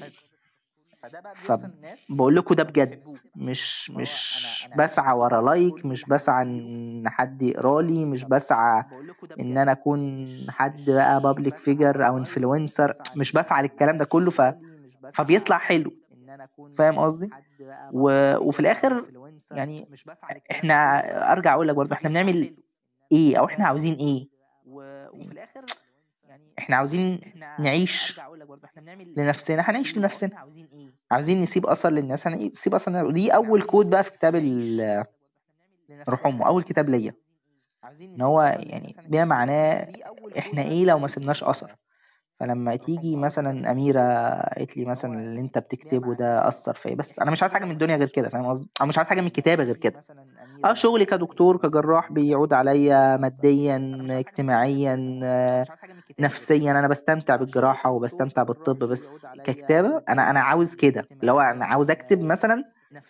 فبقول لكم ده بجد مش مش بسعى ورا لايك مش بسعى ان حد يقرا لي مش بسعى ان انا اكون حد بقى بابليك فيجر او انفلونسر مش بسعى للكلام ده كله ف... فبيطلع حلو فاهم قصدي و... وفي الاخر يعني احنا ارجع اقول لك برضه احنا بنعمل ايه او احنا عاوزين ايه احنا عاوزين نعيش لنفسنا هنعيش لنفسنا عاوزين نسيب اثر للناس هنسيب اثر للناس. ودي اول كود بقى في كتاب ال- روح امه اول كتاب ليا ان هو يعني بما معناه احنا ايه لو ما سيبناش اثر فلما تيجي مثلا أميرة قالت لي مثلا اللي أنت بتكتبه ده أثر فيا بس أنا مش عايز حاجة من الدنيا غير كده فاهم قصدي؟ أو مش عايز حاجة من الكتابة غير كده اه شغلي كدكتور كجراح بيعود عليا ماديا اجتماعيا آه، نفسيا انا بستمتع بالجراحه وبستمتع بالطب بس ككتابه انا انا عاوز كده اللي هو انا عاوز اكتب مثلا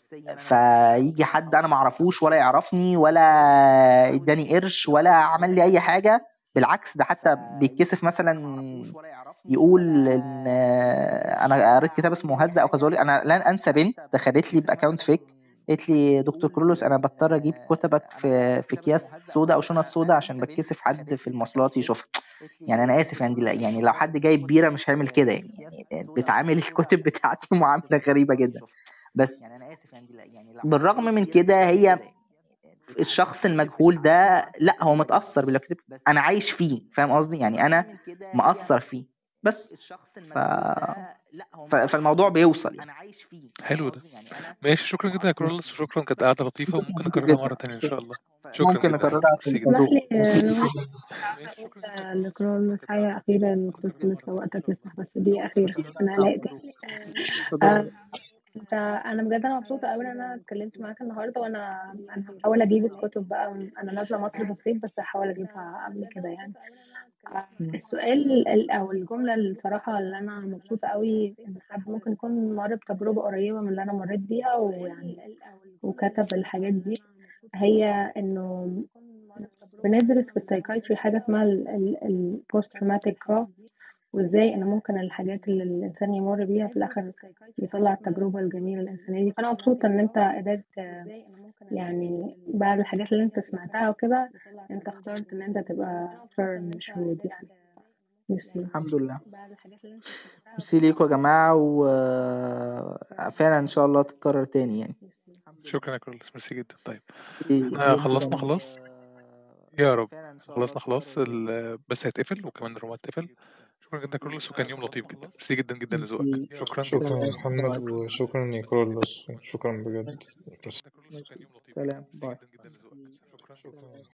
فيجي حد انا معرفوش ولا يعرفني ولا اداني قرش ولا عمل لي اي حاجه بالعكس ده حتى بيتكسف مثلا يقول ان آه، انا قريت كتاب اسمه هزة او خزولي انا لن انسى بنت دخلت لي باكونت فيك قالت لي دكتور كرولوس انا بضطر اجيب كتبك في في اكياس سودا او شنط سودا عشان بتكسف حد في المواصلات يشوفها يعني انا اسف يعني لا- يعني لو حد جايب بيره مش هيعمل كده يعني يعني بتعامل الكتب بتاعتي معامله غريبه جدا بس بالرغم من كده هي الشخص المجهول ده لا هو متأثر باللي كتب انا عايش فيه فاهم قصدي يعني انا مأثر فيه بس ف... ف... فالموضوع بيوصل يعني حلو ده ماشي شكرا جدا يا كرولوس وشكرا كانت قعده لطيفه وممكن مبسوط نكررها جدا مره تانية ان شاء الله شكرا ممكن جدا نكررها في ميرسي جدا اسمح الجروب لي ميرسي لو جدا مش عارفة أقول لكرولوس حاجة أخيرة كنت لسه وقتك يسمح بس دي أخيرة أنا قلقت اتفضل آه، انت انا بجد انا مبسوطه قوي ان انا اتكلمت معاك النهارده وانا انا هحاول اجيب الكتب بقى انا نازله مصر في الصيف بس هحاول اجيبها قبل كده يعني آه، السؤال ال- او الجمله الصراحه اللي انا مبسوطه قوي ان حد ممكن يكون مر بتجربه قريبه من اللي انا مريت بيها ويعني وكتب الحاجات دي هي انه بندرس في السايكايتري حاجه اسمها البوست تروماتيك كراف وازاي ان ممكن الحاجات اللي الانسان يمر بيها في الاخر يطلع التجربه الجميله الانسانيه دي فانا مبسوطه ان انت قدرت آه، يعني بعد الحاجات اللي انت سمعتها وكده انت اخترت ان انت تبقى فيرن مش رود يعني ميرسي الحمد لله ميرسي ليكم يا جماعة وفعلا إن شاء الله تتكرر تاني يعني شكرا يا كرولوس ميرسي جدا طيب إيه، احنا يوم خلصنا جميل. خلاص يا رب خلصنا خلاص ال- بس هيتقفل وكمان الروم هتقفل شكرا جدا يا كرولوس وكان يوم لطيف جدا ميرسي جدا جدا لذوقك ميرسي. شكرا شكرا يا سلام محمد باي وشكرا يا كرولوس شكرا بجد شكرا جدا يا كرولوس وكان يوم لطيف سلام ميرسي باي جدا جدا لذوقك شكرا شكرا